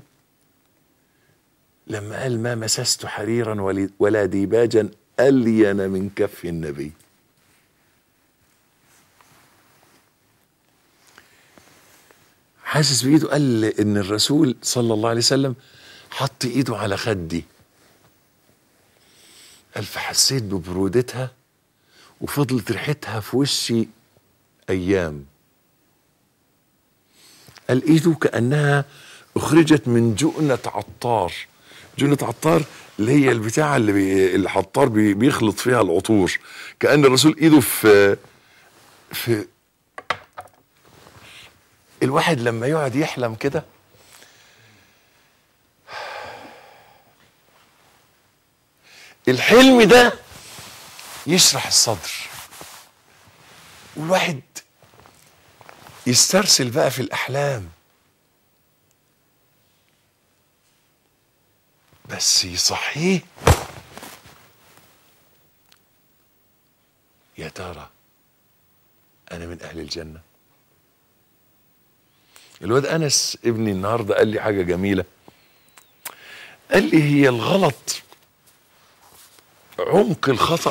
لما قال ما مسست حريرا ولي- ولا ديباجا الين من كف النبي حاسس بايده قال ان الرسول صلى الله عليه وسلم حط ايده على خدي قال فحسيت ببرودتها وفضلت ريحتها في وشي ايام قال ايده كانها اخرجت من جؤنة عطار جؤنة عطار اللي هي البتاعة اللي بي العطار بي بيخلط فيها العطور كأن الرسول ايده في في الواحد لما يقعد يحلم كده الحلم ده يشرح الصدر والواحد يسترسل بقى في الأحلام بس يصحيه يا ترى أنا من أهل الجنة الواد أنس ابني النهاردة قال لي حاجة جميلة قال لي هي الغلط عمق الخطأ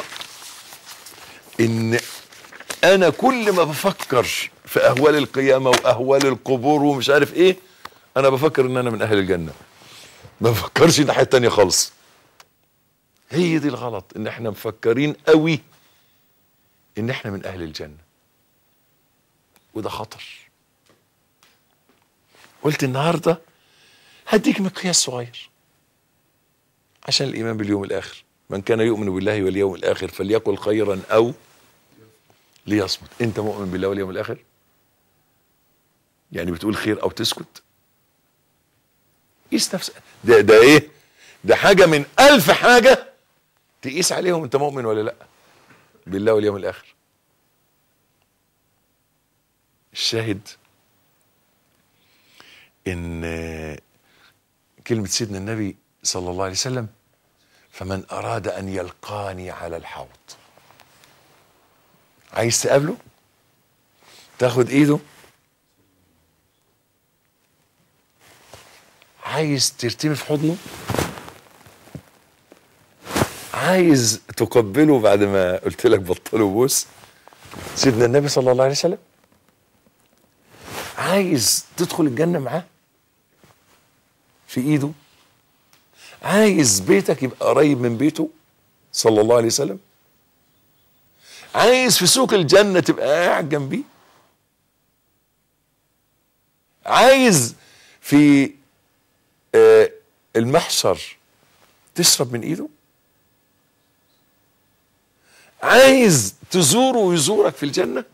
إن أنا كل ما بفكر في أهوال القيامة وأهوال القبور ومش عارف إيه أنا بفكر إن أنا من أهل الجنة ما بفكرش الناحية التانية خالص هي دي الغلط إن إحنا مفكرين قوي إن إحنا من أهل الجنة وده خطر قلت النهارده هديك مقياس صغير عشان الايمان باليوم الاخر من كان يؤمن بالله واليوم الاخر فليقل خيرا او ليصمت انت مؤمن بالله واليوم الاخر يعني بتقول خير او تسكت قيس نفسك ده ده ايه ده حاجه من الف حاجه تقيس عليهم انت مؤمن ولا لا بالله واليوم الاخر الشاهد ان كلمة سيدنا النبي صلى الله عليه وسلم فمن أراد أن يلقاني على الحوض عايز تقابله تاخد ايده عايز ترتمي في حضنه عايز تقبله بعد ما قلت لك بطلوا بوس سيدنا النبي صلى الله عليه وسلم عايز تدخل الجنة معاه في ايده عايز بيتك يبقى قريب من بيته صلى الله عليه وسلم عايز في سوق الجنة تبقى قاعد جنبيه عايز في آه المحشر تشرب من ايده عايز تزوره ويزورك في الجنه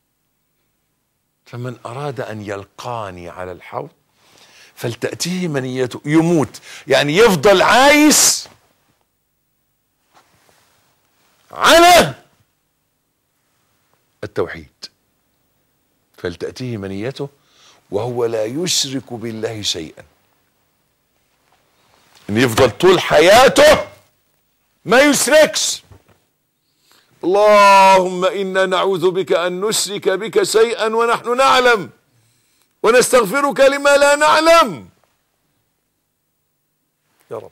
فمن أراد أن يلقاني على الحوض فلتأتيه منيته يموت يعني يفضل عايش على التوحيد فلتأتيه منيته وهو لا يشرك بالله شيئا ان يفضل طول حياته ما يشركش اللهم انا نعوذ بك ان نشرك بك شيئا ونحن نعلم ونستغفرك لما لا نعلم يا رب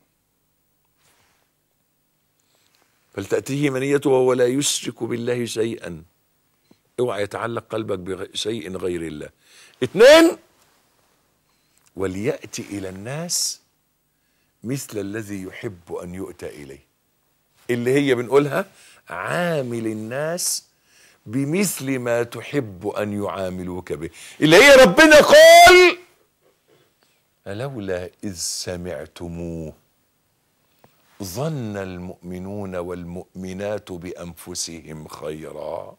فلتأتيه منيته وهو لا يشرك بالله شيئا اوعى يتعلق قلبك بشيء غير الله اثنين وليأتي إلى الناس مثل الذي يحب أن يؤتى إليه اللي هي بنقولها عامل الناس بمثل ما تحب أن يعاملوك به اللي هي ربنا قال ألولا إذ سمعتموه ظن المؤمنون والمؤمنات بأنفسهم خيرا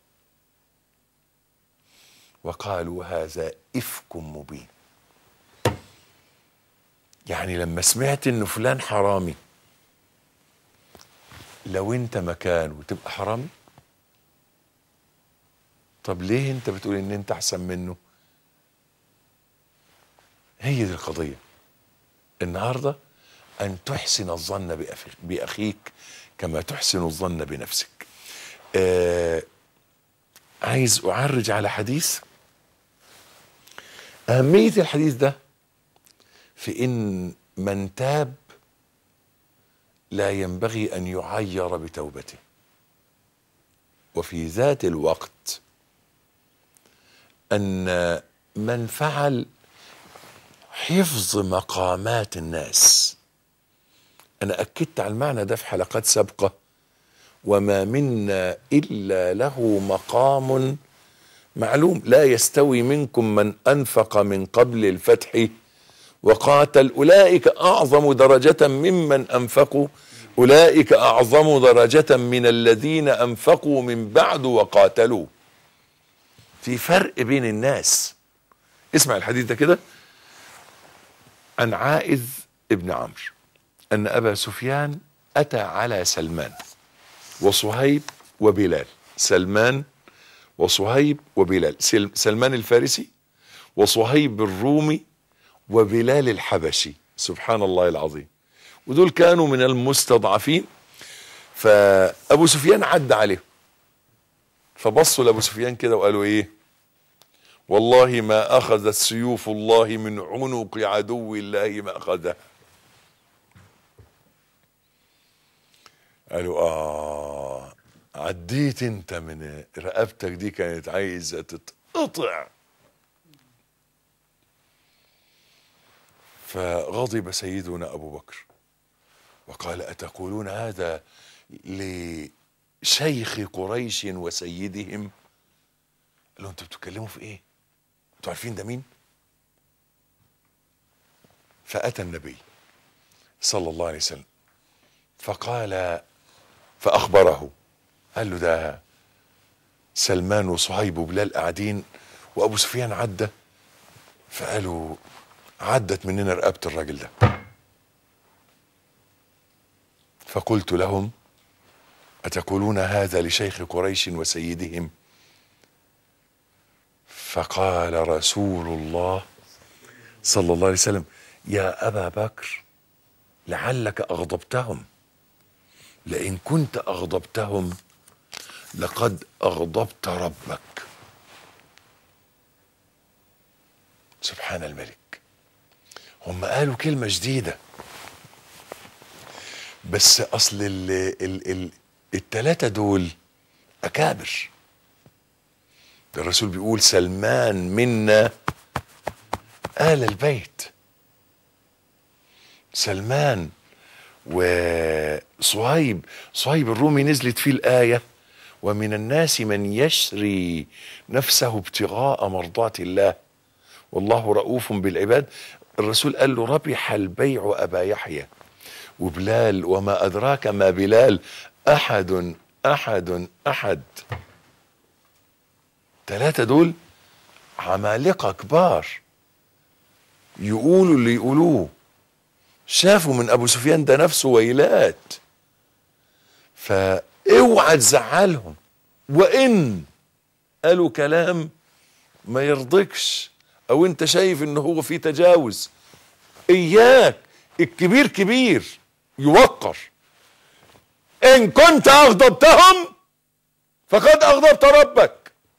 وقالوا هذا إفك مبين يعني لما سمعت إن فلان حرامي لو انت مكانه تبقى حرامي طب ليه انت بتقول ان انت احسن منه هي دي القضية النهاردة أن تحسن الظن بأخ- بأخيك كما تحسن الظن بنفسك آه عايز أعرج على حديث أهمية الحديث ده في إن من تاب لا ينبغي أن يعير بتوبته وفي ذات الوقت أن من فعل حفظ مقامات الناس أنا أكدت على المعنى ده في حلقات سابقة وما منا إلا له مقام معلوم لا يستوي منكم من أنفق من قبل الفتح وقاتل أولئك أعظم درجة ممن أنفقوا أولئك أعظم درجة من الذين أنفقوا من بعد وقاتلوا في فرق بين الناس اسمع الحديث ده كده عن عائذ ابن عمرو أن أبا سفيان أتى على سلمان وصهيب وبلال سلمان وصهيب وبلال سل- سلمان الفارسي وصهيب الرومي وبلال الحبشي سبحان الله العظيم ودول كانوا من المستضعفين فأبو سفيان عدى عليهم فبصوا لأبو سفيان كده وقالوا إيه والله ما أخذت سيوف الله من عنق عدو الله ما أخذها قالوا آه عديت انت من رقبتك دي كانت عايزة تتقطع فغضب سيدنا أبو بكر وقال أتقولون هذا لشيخ قريش وسيدهم قال له انتوا بتتكلموا في ايه انتوا عارفين ده مين فأتى النبي صلى الله عليه وسلم فقال فأخبره قال له ده سلمان وصهيب وبلال قاعدين وأبو سفيان عدى فقالوا عدت مننا رقبة الراجل ده فقلت لهم أتقولون هذا لشيخ قريش وسيدهم فقال رسول الله صلى الله عليه وسلم يا أبا بكر لعلك أغضبتهم لئن كنت أغضبتهم لقد أغضبت ربك سبحان الملك هم قالوا كلمة جديدة بس أصل ال ال ال التلاتة دول أكابر ده الرسول بيقول سلمان منا آل البيت سلمان وصهيب صهيب الرومي نزلت فيه الآية ومن الناس من يشري نفسه ابتغاء مرضات الله والله رؤوف بالعباد الرسول قال له ربح البيع أبا يحيى وبلال وما أدراك ما بلال أحد أحد أحد ثلاثة دول عمالقة كبار يقولوا اللي يقولوه شافوا من ابو سفيان ده نفسه ويلات فاوعى تزعلهم وان قالوا كلام ما يرضكش او انت شايف ان هو في تجاوز اياك الكبير كبير يوقر ان كنت اغضبتهم فقد اغضبت ربك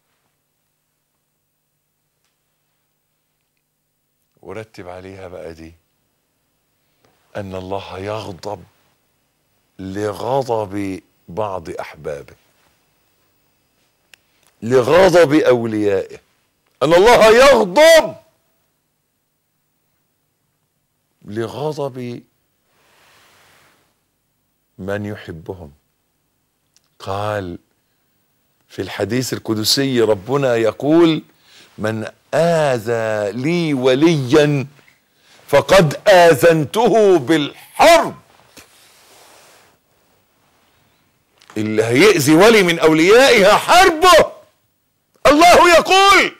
ورتب عليها بقى دي ان الله يغضب لغضب بعض احبابه لغضب اوليائه ان الله يغضب لغضب من يحبهم قال في الحديث القدسي ربنا يقول من آذى لي وليا فقد آذنته بالحرب اللي هيأذي ولي من أوليائها حربه الله يقول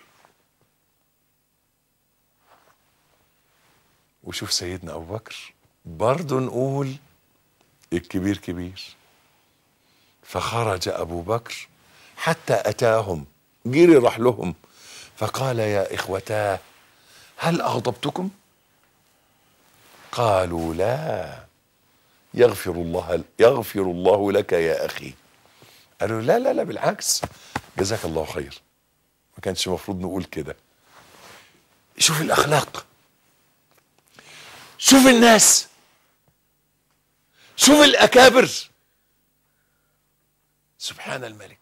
وشوف سيدنا أبو بكر برضه نقول الكبير كبير فخرج أبو بكر حتى أتاهم جري راح لهم فقال يا إخوتاه هل أغضبتكم قالوا لا يغفر الله يغفر الله لك يا اخي قالوا لا لا لا بالعكس جزاك الله خير ما كانش المفروض نقول كده شوف الاخلاق شوف الناس شوف الاكابر سبحان الملك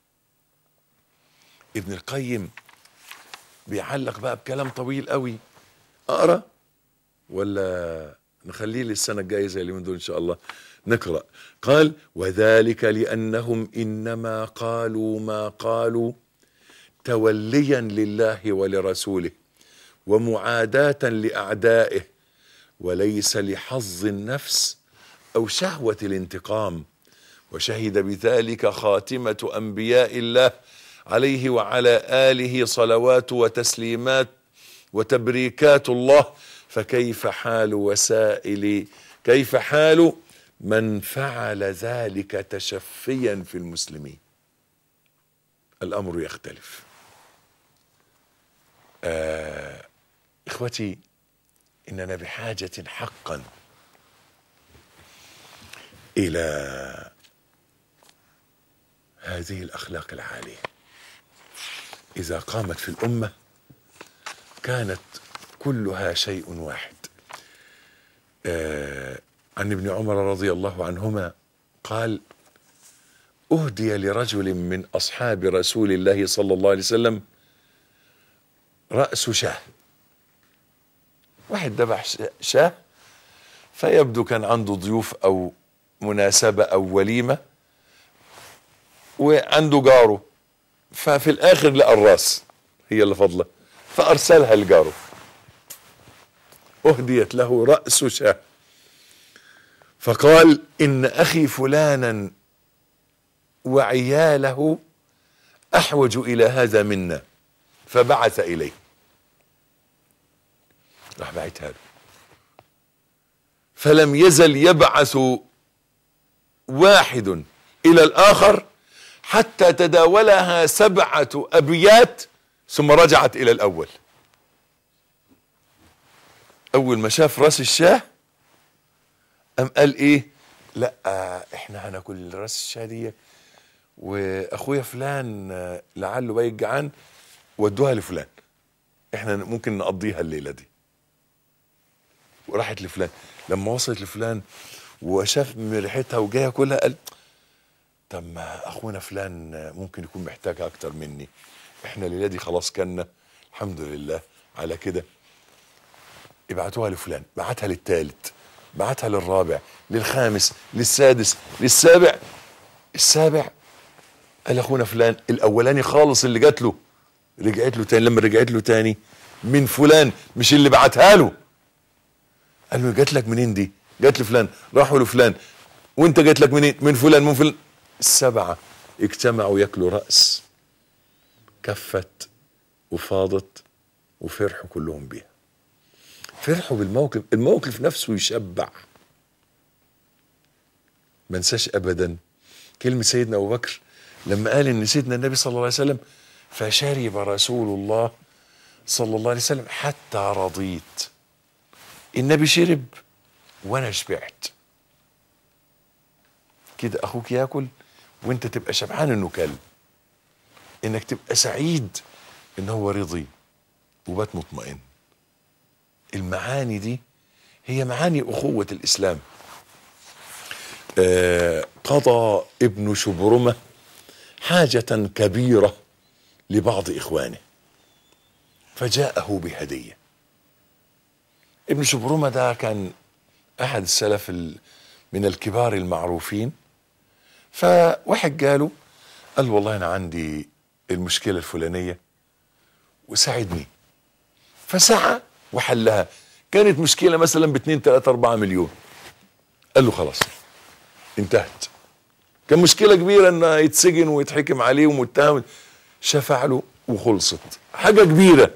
ابن القيم بيعلق بقى بكلام طويل قوي اقرا ولا نخليه للسنه الجايه زي اليومين دول ان شاء الله نقرا قال وذلك لانهم انما قالوا ما قالوا توليا لله ولرسوله ومعاداه لاعدائه وليس لحظ النفس او شهوه الانتقام وشهد بذلك خاتمه انبياء الله عليه وعلى اله صلوات وتسليمات وتبريكات الله فكيف حال وسائل كيف حال من فعل ذلك تشفيا في المسلمين الامر يختلف آه اخوتي اننا بحاجه حقا الى هذه الاخلاق العاليه اذا قامت في الامه كانت كلها شيء واحد آه عن ابن عمر رضي الله عنهما قال اهدي لرجل من اصحاب رسول الله صلى الله عليه وسلم راس شاه واحد ذبح شاه فيبدو كان عنده ضيوف او مناسبه او وليمه وعنده جاره ففي الاخر لقى الراس هي اللي فاضله فارسلها لجاره اهديت له راس شاه فقال ان اخي فلانا وعياله احوج الى هذا منا فبعث اليه راح بعتها له فلم يزل يبعث واحد الى الاخر حتى تداولها سبعه ابيات ثم رجعت الى الاول اول ما شاف راس الشاه قام قال ايه لا احنا هناكل راس الشاه دي واخويا فلان لعله بقى جعان ودوها لفلان احنا ممكن نقضيها الليله دي وراحت لفلان لما وصلت لفلان وشاف من ريحتها وجاي ياكلها قال طب ما اخونا فلان ممكن يكون محتاجها اكتر مني احنا الليله دي خلاص كنا الحمد لله على كده ابعتوها لفلان بعتها للثالث بعتها للرابع للخامس للسادس للسابع السابع قال اخونا فلان الاولاني خالص اللي جات له رجعت له تاني لما رجعت له تاني من فلان مش اللي بعتها له قال له جات لك منين دي جات لفلان راحوا لفلان وانت جات لك منين من فلان من فلان السبعه اجتمعوا ياكلوا راس كفت وفاضت وفرحوا كلهم بيها فرحوا بالموقف الموقف نفسه يشبع ما انساش ابدا كلمه سيدنا ابو بكر لما قال ان سيدنا النبي صلى الله عليه وسلم فشرب رسول الله صلى الله عليه وسلم حتى رضيت النبي شرب وانا شبعت كده اخوك ياكل وانت تبقى شبعان انه كل انك تبقى سعيد ان هو رضي وبات مطمئن المعاني دي هي معاني اخوه الاسلام آه قضى ابن شبرمه حاجه كبيره لبعض اخوانه فجاءه بهديه ابن شبرمه ده كان احد السلف من الكبار المعروفين فواحد جاله قال والله انا عندي المشكله الفلانيه وساعدني فسعى وحلها كانت مشكله مثلا ب 2 3 4 مليون قال له خلاص انتهت كان مشكله كبيره انه يتسجن ويتحكم عليه ومتهم شفع له وخلصت حاجه كبيره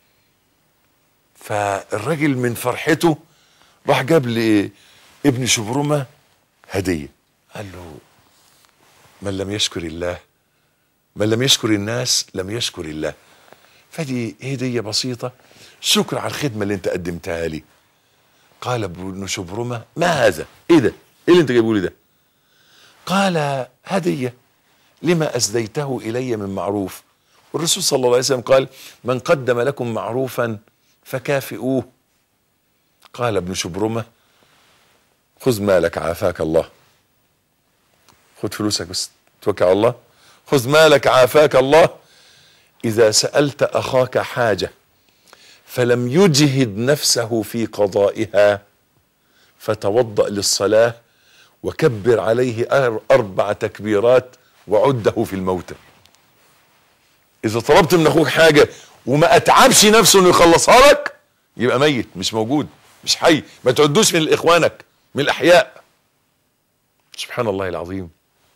فالراجل من فرحته راح جاب لي ابن شبرمه هديه قال له من لم يشكر الله من لم يشكر الناس لم يشكر الله فدي هديه بسيطه شكر على الخدمه اللي انت قدمتها لي قال ابن شبرمة ما هذا ايه ده ايه اللي انت جايبه لي ده قال هدية لما أسديته إلي من معروف والرسول صلى الله عليه وسلم قال من قدم لكم معروفا فكافئوه قال ابن شبرمة خذ مالك عافاك الله خذ فلوسك بس توكل على الله خذ مالك عافاك الله إذا سألت أخاك حاجة فلم يجهد نفسه في قضائها فتوضأ للصلاة وكبر عليه أر- أربع تكبيرات وعده في الموتى إذا طلبت من أخوك حاجة وما أتعبش نفسه إنه يخلصها لك يبقى ميت مش موجود مش حي ما تعدوش من إخوانك من الأحياء سبحان الله العظيم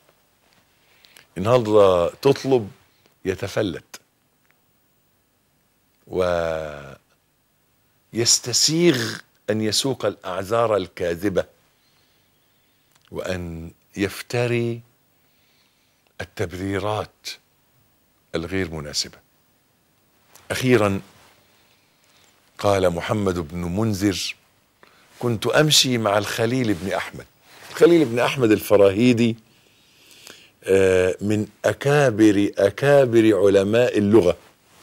النهارده تطلب يتفلت ويستسيغ ان يسوق الاعذار الكاذبه وان يفتري التبريرات الغير مناسبه اخيرا قال محمد بن منذر كنت امشي مع الخليل بن احمد الخليل بن احمد الفراهيدي آه، من اكابر اكابر علماء اللغه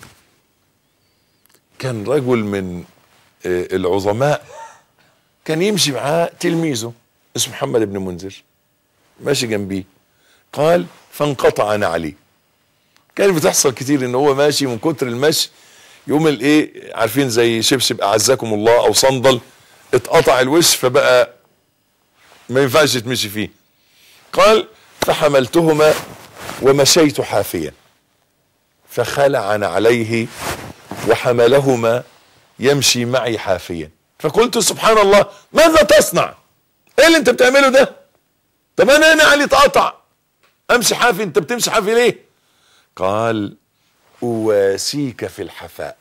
كان رجل من آه، العظماء كان يمشي معاه تلميذه اسمه محمد بن منذر ماشي جنبيه قال فانقطع نعلي كانت بتحصل كتير ان هو ماشي من كتر المشي يوم الايه عارفين زي شبشب اعزكم الله او صندل اتقطع الوش فبقى ما ينفعش تمشي فيه قال فحملتهما ومشيت حافيا فخلعن عليه وحملهما يمشي معي حافيا فقلت سبحان الله ماذا تصنع ايه اللي انت بتعمله ده طب انا انا علي اتقطع امشي حافي انت بتمشي حافي ليه قال اواسيك في الحفاء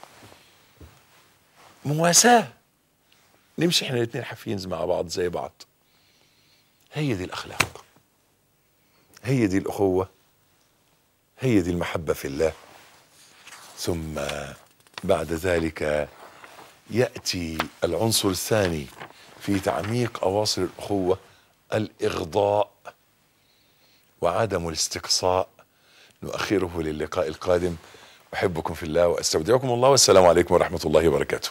مواساة نمشي احنا الاثنين حافيين مع بعض زي بعض هي دي الاخلاق هي دي الاخوه هي دي المحبه في الله ثم بعد ذلك ياتي العنصر الثاني في تعميق اواصر الاخوه الاغضاء وعدم الاستقصاء نؤخره للقاء القادم احبكم في الله واستودعكم الله والسلام عليكم ورحمه الله وبركاته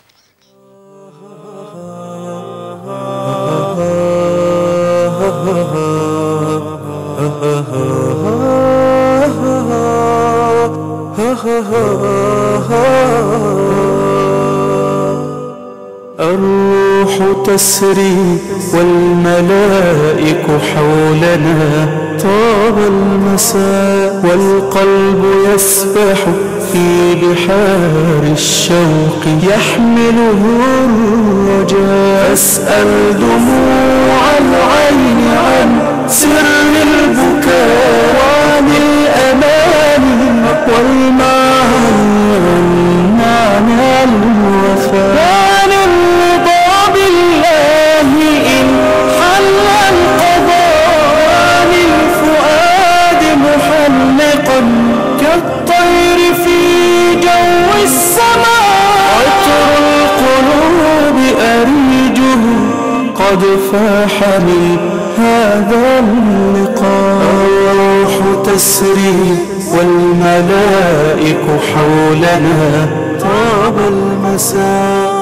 الروح تسري والملائك حولنا طاب المساء والقلب يسبح في بحار الشوق يحمله الرجاء فاسأل دموع العين عن سر البكاء وعن الأمان والمعاني عن معنى الوفاء وعن الرضا بالله إن حل القضاء وعن الفؤاد محلقا كالطير في جو السماء عطر القلوب أريجه قد فاح من هذا اللقاء الروح تسري والملائك حولنا طاب المساء